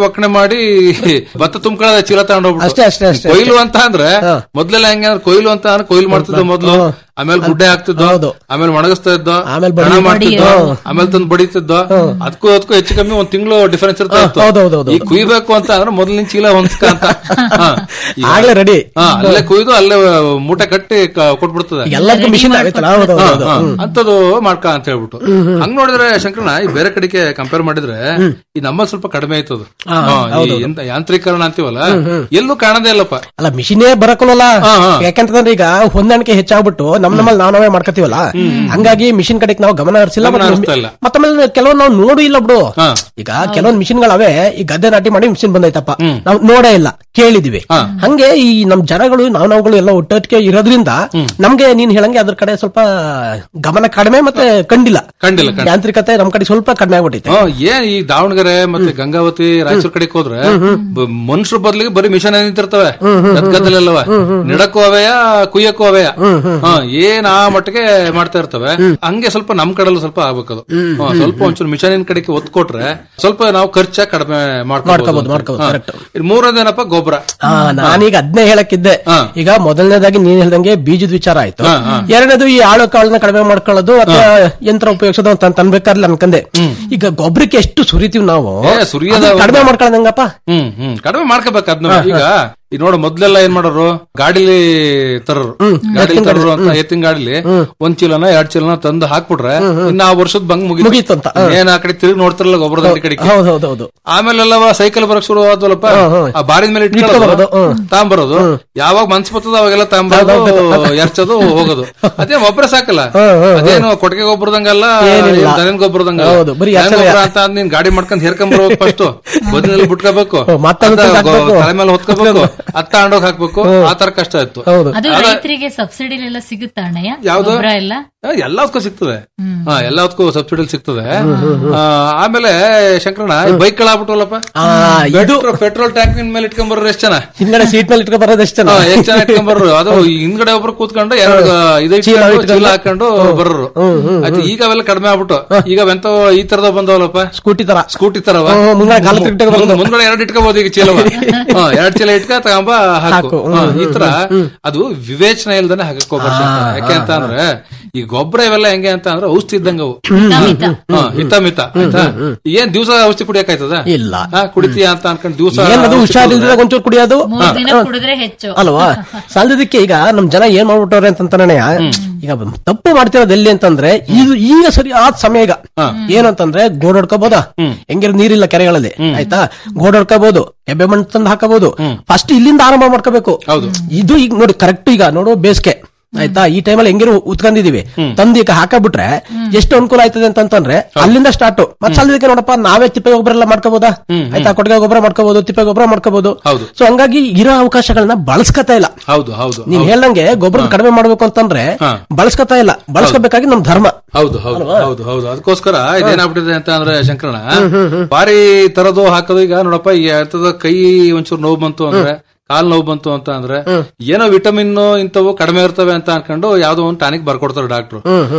[SPEAKER 11] ಒಕ್ಕಣೆ ಮಾಡಿ ಭತ್ತ ತುಂಬ್ಕೊಳ್ಳೋದ ಚೀಲ ತಗೊಂಡೋಗ್ಬಿಟ್ಟು
[SPEAKER 10] ಅಷ್ಟೇ, ಅಷ್ಟೇ, ಅಷ್ಟೇ.
[SPEAKER 11] ಕೊಯ್ಲು ಅಂತ ಅಂದ್ರೆ ಮೊದ್ಲೆಲ್ಲ ಹೆಂಗೆ ಅಂದ್ರೆ ಕೊಯ್ಲು ಅಂತ ಅಂದ್ರೆ ಕೊಯ್ಲು ಮಾಡ್ತಿದ್ದ ಮೊದ್ಲು ಆಮೇಲೆ ಗುಡ್ಡೆ ಹಾಕ್ತಿದ್ದೋ ಆಮೇಲೆ ಒಣಗಿಸ್ತಾ ಇದ್ದೋ
[SPEAKER 10] ಆಮೇಲೆ
[SPEAKER 11] ಕಣ
[SPEAKER 10] ಬಡಿ-
[SPEAKER 11] ಮಾಡ್ತಿದ್ದೋ
[SPEAKER 10] ಹ್ಮ್.
[SPEAKER 11] ಆಮೇಲೆ ತಂದು ಬಡಿತಿದ್ದೋ ಅದಕ್ಕೂ ಅದಕ್ಕೂ ಹೆಚ್ಚು ಕಮ್ಮಿ ಒಂದ್ ತಿಂಗಳು ಡಿಫರೆನ್ಸ್ ಇರ್ತಾ ಇತ್ತು
[SPEAKER 10] ಹೌದೌದೌದು.
[SPEAKER 11] ಈ ಕುಯ್ಬೇಕು ಅಂತ ಅಂದ್ರೆ ಮೊದಲಿನ ಚೀಲ ಹೊಂದ್ಸ್ಕ ಅಂತ ಹಾ. ಈಗ-
[SPEAKER 10] ಆಗ್ಲೇ ರೆಡಿ
[SPEAKER 11] ಹಾ, ಅಲ್ಲೇ ಕುಯ್ದು ಅಲ್ಲೇ ಮೂಟೆ ಕಟ್ಟಿ ಕ- ಕೊಟ್ಬಿಡ್ತದೆ
[SPEAKER 10] ಎಲ್ಲದಕ್ಕೂ ಮಿಷಿನ್ ಆಗೈತಲ್ಲ ಹೌದು
[SPEAKER 11] ಹಾ,
[SPEAKER 10] ಹೌದು
[SPEAKER 11] ಹಾ. ಅಂತದ್ದು ಮಾಡ್ಕ ಅಂತ ಹೇಳ್ಬಿಟ್ಟು ಹಂಗ್ ನೋಡಿದ್ರೆ ಶಂಕರಣ ಈ ಬೇರೆ ಕಡೆಗೆ ಕಂಪೇರ್ ಮಾಡಿದ್ರೆ ಈ ನಮ್ಮಲ್ಲಿ ಸ್ವಲ್ಪ ಕಡಿಮೆ ಆಯ್ತದು
[SPEAKER 10] ಹಾ,
[SPEAKER 11] ಹಾ, ಈ
[SPEAKER 10] ಹೌದು.
[SPEAKER 11] ಎಂತ ಯಾಂತ್ರೀಕರಣ ಅಂತೀವಲ್ಲ ಎಲ್ಲೂ ಕಾಣದೇ ಇಲ್ಲಪ್ಪ
[SPEAKER 10] ಅಲ್ಲ ಮಿಷಿನೇ ಬರಕಲ್ಲ ಯಾಕಂತಂದ್ರೆ ಈಗ ಹೊಂದಾಣಿಕೆ ಹೆಚ್ಚಾಗ್ಬಿಟ್ಟು ನಮ್ ನಮ್ಮಲ್ಲಿ ನಾವು ನಾವೇ ಮಾಡ್ಕೋತೀವಲ್ಲ ಹಂಗಾಗಿ ಮಿಷಿನ್ ಕಡೆಗೆ ನಾವು ಗಮನ ಹರಿಸಿಲ್ಲ
[SPEAKER 11] ಗಮನ
[SPEAKER 10] ಮತ್ತೆ
[SPEAKER 11] ಹರಿಸ್ತಾ ಇಲ್ಲ.
[SPEAKER 10] ಮತ್ತೊಮ್ಮೆ ಕೆಲವೊಂದು ನಾವು ನೋಡು ಇಲ್ಲ ಬಿಡು ಈಗ ಕೆಲವೊಂದು ಮಿಷಿನ್ ಗಳವೆ ಈ ಗದ್ದೆ ನಾಟಿ ಮಾಡಿ ಮಿಷಿನ್ ಬಂದೈತಪ್ಪ ನಾವು ನೋಡೇ ಇಲ್ಲ ಕೇಳಿದಿವಿ ಹಂಗೆ ಈ ನಮ್ ಜನಗಳು ನಾವು ನಾವುಗಳು ಎಲ್ಲ ಒಟ್ಟೊಟ್ಟಿಗೆ ಇರೋದ್ರಿಂದ ನಮ್ಗೆ ನೀನ್ ಹೇಳಂಗೆ ಅದ್ರ ಕಡೆ ಸ್ವಲ್ಪ ಗಮನ ಕಡಿಮೆ ಮತ್ತೆ ಕಂಡಿಲ್ಲ
[SPEAKER 11] ಕಂಡಿಲ್ಲ ಕಂಡಿಲ್ಲ.
[SPEAKER 10] ಯಾಂತ್ರಿಕತೆ ನಮ್ ಕಡೆ ಸ್ವಲ್ಪ ಕಡಿಮೆ ಆಗ್ಬಿಟ್ಟೈತೆ
[SPEAKER 11] ಹ್ಮ್, ಏನ್ ಈ ದಾವಣಗೆರೆ ಮತ್ತೆ ಗಂಗಾವತಿ ರಾಯಚೂರ್ ಕಡೆಗೆ ಹೋದ್ರೆ ಬ- ಮನುಷ್ಯರ ಬದಲಿಗೆ ಬರೀ ಮಿಷನ್ ನಿಂತಿರ್ತವೆ ಗದ್ದಲೆಲ್ಲವ ನಿಡಕ್ಕೂ ಅವೆಯ ಕುಯ್ಯಕ್ಕೂ ಅವೆಯ ಹಾ, ಏನ್ ಆ ಮಟ್ಟಿಗೆ ಮಾಡ್ತಾ ಇರ್ತವೆ ಹಂಗೆ ಸ್ವಲ್ಪ ನಮ್ ಕಡೆಲ್ಲ ಸ್ವಲ್ಪ ಆಗ್ಬೇಕದು ಹಾ, ಸ್ವಲ್ಪ ಒಂಚೂರು ಮಿಷನಿನ ಕಡೆಗೆ ಒತ್ತು ಕೊಟ್ರೆ ಸ್ವಲ್ಪ ನಾವು ಖರ್ಚ ಕಡಿಮೆ
[SPEAKER 10] ಮಾಡ್ಕೋಬಹುದು,
[SPEAKER 11] ಮಾಡ್ಕೋಬಹುದು
[SPEAKER 10] ಮಾಡ್ಕೋಬಹುದು, correct.
[SPEAKER 11] ಮೂರನೇದೇನಪ್ಪ ಗೊಬ್ಬರ
[SPEAKER 10] ಆ, ನಾನೀಗ ಅದನ್ನೇ ಹೇಳಕ್ಕಿದ್ದೆ ಈಗ ಮೊದಲನೇದಾಗಿ ನೀನ್ ಹೇಳ್ದಂಗೆ ಬೀಜದ ವಿಚಾರ ಆಯ್ತು
[SPEAKER 11] ಹಾ, ಹಾ.
[SPEAKER 10] ಎರಡನೇದು ಈ ಆಳು ಕಾಳನ್ನ ಕಡಿಮೆ ಮಾಡ್ಕೊಳ್ಳೋದು ಅಥವಾ ಯಂತ್ರ ಉಪಯೋಗಿಸೋದು ಅಂತ ಅನ್ಬೇಕಾರ್ಲಿ ಅನ್ಕಂದೆ ಈಗ ಗೊಬ್ಬರಕ್ಕೆ ಎಷ್ಟು ಸುರಿತೀವಿ ನಾವು
[SPEAKER 11] ಏ, ಸುರಿಯೋದು
[SPEAKER 10] ಅದನ್ನ ಕಡಿಮೆ
[SPEAKER 11] ಒಂದು-
[SPEAKER 10] ಮಾಡ್ಕೊಳ್ಳೋದಂಗಪ್ಪ
[SPEAKER 11] ಹ್ಮ್ ಹ್ಮ್ ಕಡಿಮೆ ಮಾಡ್ಕೋಬೇಕು ಅದನ್ನ ಈಗ ಈ ನೋಡು ಮೊದ್ಲೆಲ್ಲ ಏನ್ ಮಾಡೋರು ಗಾಡಿಲಿ ತರರು ಗಾಡಿಲಿ
[SPEAKER 10] ಎತ್ತಿನ
[SPEAKER 11] ತರರು
[SPEAKER 10] ಗಾಡಿ,
[SPEAKER 11] ಅಂತ ಎತ್ತಿನ ಗಾಡಿಲಿ ಒಂದ್ ಚೀಲನ ಎರಡ್ ಚೀಲನ ತಂದು ಹಾಕ್ಬಿಟ್ರೆ ಇನ್ನ ಆ ವರ್ಷದ ಬಂಗ್ ಮುಗಿತು
[SPEAKER 10] ಮುಗೀತು ಅಂತ, ಹಾ.
[SPEAKER 11] ಏನ್ ಆ ಕಡೆ ತಿರುಗಿ ನೋಡ್ತಿರಲ್ಲ ಗೊಬ್ಬರದ ಅಂಗಡಿ ಕಡೆಗೆ
[SPEAKER 10] ಹೌದು ಹೌದು ಹೌದು
[SPEAKER 11] ಆಮೇಲೆಲ್ಲವ ಸೈಕಲ್ ಬರಕ್ ಶುರು ಆದ್ವಲ್ಲಪ್ಪ ಆ ಬಾರಿದ ಮೇಲೆ
[SPEAKER 10] ಇಟ್ಕೊಬರೋದು, ಹ್ಮ್.
[SPEAKER 11] ತಾಂಬರೋದು ಯಾವಾಗ ಮನ್ಸ್ ಬರ್ತದ ಅವಾಗೆಲ್ಲ ತಾಂಬರೋದು ಎರ್ಚೋದು ಹೋಗೋದು ಅದೇ ಒಬ್ಬರೇ ಸಾಕಲ್ಲ ಅದೇನು ಕೊಟ್ಟಿಗೆ ಗೊಬ್ಬರದಂಗಲ್ಲ
[SPEAKER 10] ಏನಿಲ್ಲ.
[SPEAKER 11] ದನದ ಗೊಬ್ಬರದಂಗಲ್ಲ
[SPEAKER 10] ಹೌದು, ಬರೀ
[SPEAKER 11] ದನದ
[SPEAKER 10] ಎರ್ಚಲೇ.
[SPEAKER 11] ಗೊಬ್ಬರ ಅಂತ ಅಂದ್ ನೀನ್ ಗಾಡಿ ಮಾಡ್ಕೊಂಡ್ ಹೇರ್ಕೊಂಡ್ ಬರ್ಬೇಕು ಫಸ್ಟ್ ಬದಿನಲ್ಲಿ ಬಿಟ್ಕೋಬೇಕು
[SPEAKER 10] ಮತ್ತೆ ಅದನ್ನ
[SPEAKER 11] ಅದ
[SPEAKER 10] ಹಾಕ್ಬೇಕು.
[SPEAKER 11] ಗೊ- ತಲೆ ಮೇಲೆ ಹೊತ್ಕೋಬೇಕು ಅತ್ತ ತಗೊಂಡೋಗ್ ಹಾಕ್ಬೇಕು ಆ ತರ ಕಷ್ಟ ಇತ್ತು
[SPEAKER 9] ಅದು
[SPEAKER 11] ಅದ-
[SPEAKER 9] ರೈತರಿಗೆ ಸಬ್ಸಿಡಿಲೆಲ್ಲ ಸಿಗುತ್ತಾ ಅಣ್ಣಯ್ಯ
[SPEAKER 11] ಯಾವ್ದು?
[SPEAKER 9] ಗೊಬ್ಬರ ಎಲ್ಲ
[SPEAKER 11] ಆ, ಎಲ್ಲದಕ್ಕೂ ಸಿಗ್ತದೆ ಹಾ ಎಲ್ಲದಕ್ಕೂ ಸಬ್ಸಿಡಿ ಸಿಗ್ತದೆ ಆ, ಆಮೇಲೆ ಶಂಕರಣ್ಣ ಬೈಕ್ ಗಳಾಗ್ಬಿಟ್ಟವಲ್ಲಪ್ಪ ಪೆಟ್ರೋಲ್ ಟ್ಯಾಂಕ್ ಮೇಲೆ ಇಟ್ಕೊಂಡ್ ಬರೋರು ಎಷ್ಟ್ ಜನ
[SPEAKER 10] ಹಿಂದ್ಗಡೆ ಸೀಟ್ ಮೇಲೆ ಇಟ್ಕೊ ಬರೋದು ಎಷ್ಟು
[SPEAKER 11] ಹಾ, ಎಷ್ಟ್ ಜನ ಇಟ್ಕೊಂಡ್ ಬರೋರು ಅದು ಈ ಹಿಂದ್ಗಡೆ ಒಬ್ರು ಕೂತ್ಕೊಂಡು ಎರಡು ಇದು
[SPEAKER 10] ಚೀಲ
[SPEAKER 11] ಇಟ್ಕೊಂಡು
[SPEAKER 10] ಇಟ್ಕೊಂಡು.
[SPEAKER 11] ಚೀಲ ಹಾಕೊಂಡು ಬರೋರು ಆಯ್ತು ಈಗ ಅವೆಲ್ಲ ಕಡಿಮೆ ಆಗ್ಬಿಟ್ಟು ಈಗ ಅವೆಂತ ಈ ತರದ ಬಂದವಲ್ಲಪ್ಪ
[SPEAKER 10] ಸ್ಕೂಟಿ ತರ
[SPEAKER 11] ಸ್ಕೂಟಿ ತರವ
[SPEAKER 10] ಹ್ಮ್, ಮುಂದ್ಗಡೆ ಕಾಲು ತಿರ್ಗ್ಕೊಂಡು ಬರೋದು.
[SPEAKER 11] ಮುಂದ್- ಮುಂದ್ಗಡೆ ಎರಡು ಇಟ್ಕೋಬಹುದು ಈಗ ಚೀಲವ ಹಾ, ಎರಡ್ ಚೀಲ ಇಟ್ಕ ತಗೊಂಬ ಹಾಕು
[SPEAKER 10] ಹಾಕು, ಹ್ಮ್,
[SPEAKER 11] ಹಾ, ಈ ತರ ಅದು ವಿವೇಚನೆ ಇಲ್ದಾನೆ ಹಾಕಕ್ ಹೋಗ್ಬಾರ್ದು ಶಂಕರ. ಯಾಕೆ ಅಂತ ಅಂದ್ರೆ ಈ ಗೊಬ್ಬರ ಇವೆಲ್ಲ ಹೆಂಗೆ ಅಂತ ಅಂದ್ರೆ ಔಷಧಿ ಇದ್ದಂಗ ಅವು ಹಾ, ಹಿತ ಮಿತ ಆಯ್ತಾ ಏನ್ ದಿವಸ ಔಷಧಿ ಕುಡಿಯಕಾಯ್ತದ
[SPEAKER 10] ಇಲ್ಲ
[SPEAKER 11] ಹಾ, ಕುಡಿತೀಯ ಅಂತ ಅನ್ಕೊಂಡು ದಿವಸ
[SPEAKER 10] ಏನದು ಹುಷಾರಿಲ್ದಾಗ ಒಂಚೂರು ಕುಡಿಯೋದು
[SPEAKER 9] ಮೂರ್ ದಿನ ಕುಡಿದ್ರೆ ಹೆಚ್ಚು
[SPEAKER 10] ಅಲ್ವಾ ಸಾಲದಕ್ಕೆ ಈಗ ನಮ್ ಜನ ಏನ್ ಮಾಡ್ಬಿಟ್ಟವ್ರೆ ಅಂತಂತಾನೆ ಈಗ ತಪ್ಪು ಮಾಡ್ತಿರೋದು ಎಲ್ಲಿ ಅಂತಂದ್ರೆ ಇದು ಈಗ ಸರಿ ಆದ ಸಮಯ ಈಗ ಏನಂತಂದ್ರೆ ಗೋಡ್ ಹೊಡ್ಕೋಬೋದಾ ಹೆಂಗಿರೋ ನೀರಿಲ್ಲ ಕೆರೆಗಳಲ್ಲಿ ಆಯ್ತಾ ಗೋಡ್ ಹೊಡ್ಕೋಬಹುದು ಎಬ್ಬೆ ಮಣ್ಣು ತಂದು ಹಾಕಬಹುದು ಫಸ್ಟ್ ಇಲ್ಲಿಂದ ಆರಂಭ ಮಾಡ್ಕೋಬೇಕು ಇದು ಈಗ ನೋಡಿ ಕರೆಕ್ಟ್ ಈಗ ನೋಡು ಬೇಸಿಗೆ ಆಯ್ತಾ ಈ ಟೈಮಲ್ಲಿ ಹೆಂಗಿರೋ ಉತ್ಕೊಂಡಿದೀವಿ ತಂದು ಈಗ ಹಾಕಬಿಟ್ರೆ ಎಷ್ಟು ಅನುಕೂಲ ಆಯ್ತದೆ ಅಂತಂದ್ರೆ ಅಲ್ಲಿಂದ ಸ್ಟಾರ್ಟ್ ಮತ್ತೆ ಸಾಲದಕ್ಕೆ ನೋಡಪ್ಪ ನಾವೇ ತಿಪ್ಪೆ ಗೊಬ್ಬರ ಎಲ್ಲ ಮಾಡ್ಕೋಬಹುದಾ ಆಯ್ತಾ ಕೊಟ್ಟಿಗೆ ಗೊಬ್ಬರ ಮಾಡ್ಕೋಬಹುದು ತಿಪ್ಪೆ ಗೊಬ್ಬರ ಮಾಡ್ಕೋಬಹುದು
[SPEAKER 11] ಹೌದು.
[SPEAKER 10] ಸೊ ಹಂಗಾಗಿ ಇರೋ ಅವಕಾಶಗಳನ್ನ ಬಳಸ್ಕತಾ ಇಲ್ಲ
[SPEAKER 11] ಹೌದು ಹೌದು
[SPEAKER 10] ನೀವ್ ಹೇಳ್ದಂಗೆ ಗೊಬ್ಬರ ಕಡಿಮೆ ಮಾಡ್ಬೇಕು ಅಂತಂದ್ರೆ ಬಳಸ್ಕತಾ ಇಲ್ಲ ಬಳಸ್ಕೋಬೇಕಾಗಿ ನಮ್ ಧರ್ಮ
[SPEAKER 11] ಹೌದು ಹೌದು ಹೌದು ಹೌದು ಅದಕ್ಕೋಸ್ಕರ ಇದೇನಾಗ್ಬಿಟ್ಟಿದೆ ಅಂತ ಅಂದ್ರೆ ಶಂಕರಣ ಬಾರಿ ತರದು ಹಾಕೋದು ಈಗ ನೋಡಪ್ಪ ಈ ಅಂತದ ಕೈ ಒಂಚೂರು ನೋವು ಬಂತು ಅಂದ್ರೆ ಕಾಲ್ ನೋವು ಬಂತು ಅಂತ ಅಂದ್ರೆ ಏನೋ ವಿಟಮಿನ್ ಇಂಥವು ಕಡಿಮೆ ಇರ್ತವೆ ಅಂತ ಅನ್ಕೊಂಡು ಯಾವ್ದೋ ಒಂದು ಟಾನಿಕ್ ಬರ್ಕೊಡ್ತಾರೆ ಡಾಕ್ಟ್ರು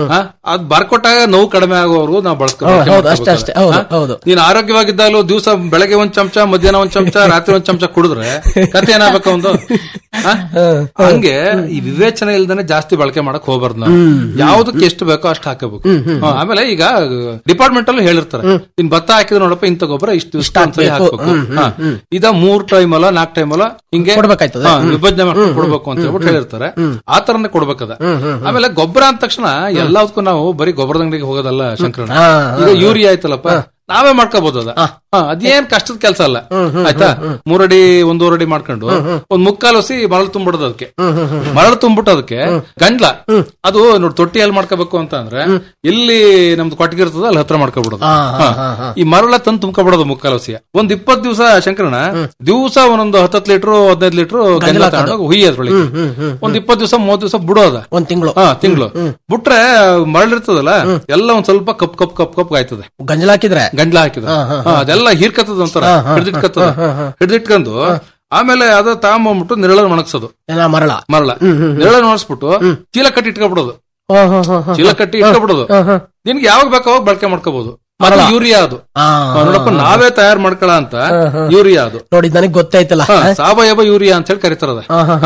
[SPEAKER 11] ಅದ್ ಬರ್ಕೊಟ್ಟಾಗ ನೋವು ಕಡಿಮೆ ಆಗೋವರೆಗೂ ನಾವು ಬಳಸ್ಕೊ
[SPEAKER 10] ಹೌದು, ಹೌದು, ಅಷ್ಟೇ, ಅಷ್ಟೇ. ಹೌದು, ಹೌದು.
[SPEAKER 11] ನೀನ್ ಆರೋಗ್ಯವಾಗಿದ್ದಾಗಲೂ ದಿವಸ ಬೆಳಗ್ಗೆ ಒಂದ್ ಚಮಚ ಮಧ್ಯಾಹ್ನ ಒಂದ್ ಚಮಚ ರಾತ್ರಿ ಒಂದ್ ಚಮಚ ಕುಡಿದ್ರೆ ಕತೆ ಏನಾಗಬೇಕು ಒಂದು ಆ? ಹಂಗೆ ಈ ವಿವೇಚನೆ ಇಲ್ದಾನೆ ಜಾಸ್ತಿ ಬಳಕೆ ಮಾಡಕ್ ಹೋಗ್ಬಾರ್ದು ನಾವು ಯಾವ್ದಕ್ಕೆ ಎಷ್ಟು ಬೇಕೋ ಅಷ್ಟು ಹಾಕಬೇಕು ಹಾ, ಆಮೇಲೆ ಈಗ ಡಿಪಾರ್ಟ್ಮೆಂಟ್ ಅಲ್ಲಿ ಹೇಳಿರ್ತಾರೆ ಇನ್ ಭತ್ತ ಹಾಕಿದ್ರೆ ನೋಡಪ್ಪ ಇಂತ ಗೊಬ್ಬರ ಇಷ್ಟು ಇಷ್ಟು ಅಂತ
[SPEAKER 10] ಹಾಕ್ಬೇಕು.
[SPEAKER 11] ಹಾಕ್ಬೇಕು ಹಾ. ಇದ ಮೂರ್ ಟೈಮ್ ಅಲ್ಲ ನಾಲ್ಕ್ ಟೈಮ್ ಅಲ್ಲ ಹಿಂಗೆ
[SPEAKER 10] ಕೊಡ್ಬೇಕಾಯ್ತದೆ.
[SPEAKER 11] ಹಾ, ವಿಭಜನೆ ಮಾಡ್ಕೊಂಡು ಕೊಡ್ಬೇಕು ಅಂತ ಹೇಳ್ಬಿಟ್ಟು ಹೇಳಿರ್ತಾರೆ ಆ ತರನೇ ಕೊಡ್ಬೇಕದ ಆಮೇಲೆ ಗೊಬ್ಬರ ಅಂದ ತಕ್ಷಣ ಎಲ್ಲದಕ್ಕೂ ನಾವು ಬರೀ ಗೊಬ್ಬರದ ಅಂಗಡಿಗೆ ಹೋಗೋದಲ್ಲ ಶಂಕರಣ್ಣ
[SPEAKER 10] ಹಾ,
[SPEAKER 11] ಈಗ ಯೂರಿಯಾ ಆಯ್ತಲ್ಲಪ್ಪ ನಾವೇ ಮಾಡ್ಕೋಬಹುದು ಅದ ಹಾ, ಅದೇನ್ ಕಷ್ಟದ ಕೆಲಸ ಅಲ್ಲ ಆಯ್ತಾ ಮೂರಡಿ ಒಂದೂವರೆ ಅಡಿ ಮಾಡ್ಕೊಂಡು ಒಂದ್ ಮುಕ್ಕಾಲು ಹಸಿ ಮರಳು ತುಂಬಿಡೋದು ಅದಕ್ಕೆ ಮರಳು ತುಂಬಿಟ್ಟು ಅದಕ್ಕೆ ಗಂಡ್ಲ ಅದು ನೋಡಿ ತೊಟ್ಟಿ ಎಲ್ಲಿ ಮಾಡ್ಕೋಬೇಕು ಅಂತ ಅಂದ್ರೆ ಎಲ್ಲಿ ನಮ್ದು ಕೊಟ್ಟಿಗೆ ಇರ್ತದ ಅಲ್ಲಿ ಹತ್ರ ಮಾಡ್ಕೊಬಿಡೋದು ಹಾ. ಈ ಮರಳ ತಂದು ತುಂಬ್ಕೊಬಿಡೋದು ಮುಕ್ಕಾಲು ಹಸಿಯ ಒಂದ್ ಇಪ್ಪತ್ ದಿವಸ ಶಂಕರಣ ದಿವಸ ಒಂದೊಂದು ಹತ್ತತ್ತು ಲೀಟರ್ ಹದಿನೈದು ಲೀಟರ್ ಗಂಜಲ ತಗೊಂಡೋಗಿ ಹುಯ್ಯೋದ್ ಒಂದ್ ಇಪ್ಪತ್ ದಿವಸ ಮೂವತ್ ದಿವಸ ಬಿಡೋದ
[SPEAKER 10] ಒಂದ್ ತಿಂಗಳು
[SPEAKER 11] ಹಾ ತಿಂಗಳು ಬಿಟ್ರೆ ಮರಳಿರ್ತದಲ್ಲ ಎಲ್ಲ ಒಂದ್ ಸ್ವಲ್ಪ ಕಪ್ ಕಪ್ ಕಪ್ ಕಪ್ ಆಯ್ತದೆ
[SPEAKER 10] ಗಂಜಲ ಹಾಕಿದ್ರೆ
[SPEAKER 11] ಗಂಡ್ಲ ಹಾಕಿದ ಹಾ, ಅದೆಲ್ಲ ಹೀರ್ಕತ್ತದ ಒಂಥರ ಹಿಡ್ದಿಟ್ಕತ್ತದ ಹಿಡ್ದಿಟ್ಕೊಂಡು ಆಮೇಲೆ ಅದ ತಗೊಂಬಂದ್ಬಿಟ್ಟು ನೆರಳನ್ನು ಒಣಗ್ಸೋದು
[SPEAKER 10] ಏನ ಮರಳ
[SPEAKER 11] ಮರಳ ನೆರಳನ್ನು ಒಣಗಿಸ್ಬಿಟ್ಟು ಚೀಲ ಕಟ್ಟಿ ಇಟ್ಕೊಬಿಡೋದು
[SPEAKER 10] ಹಾ, ಹಾ, ಹಾ, ಹಾ.
[SPEAKER 11] ಚೀಲ ಕಟ್ಟಿ ಇಟ್ಕೊಬಿಡೋದು ನಿನ್ಗೆ ಯಾವಾಗ ಬೇಕೋ ಅವಾಗ ಬಳಕೆ ಮಾಡ್ಕೋಬಹುದು
[SPEAKER 10] ಮರಳ.
[SPEAKER 11] ಯೂರಿಯಾ ಅದು
[SPEAKER 10] ಆ,
[SPEAKER 11] ಆ, ನೋಡಪ್ಪ ನಾವೇ ತಯಾರು ಮಾಡ್ಕೊಳ ಅಂತ ಯೂರಿಯಾ ಅದು
[SPEAKER 10] ನೋಡಿ ನನಗೆ ಗೊತ್ತಾಯ್ತಲ್ಲ
[SPEAKER 11] ಹಾ, ಸಾವಯವ ಯೂರಿಯಾ ಅಂತ ಹೇಳಿ ಕರೀತಾರದ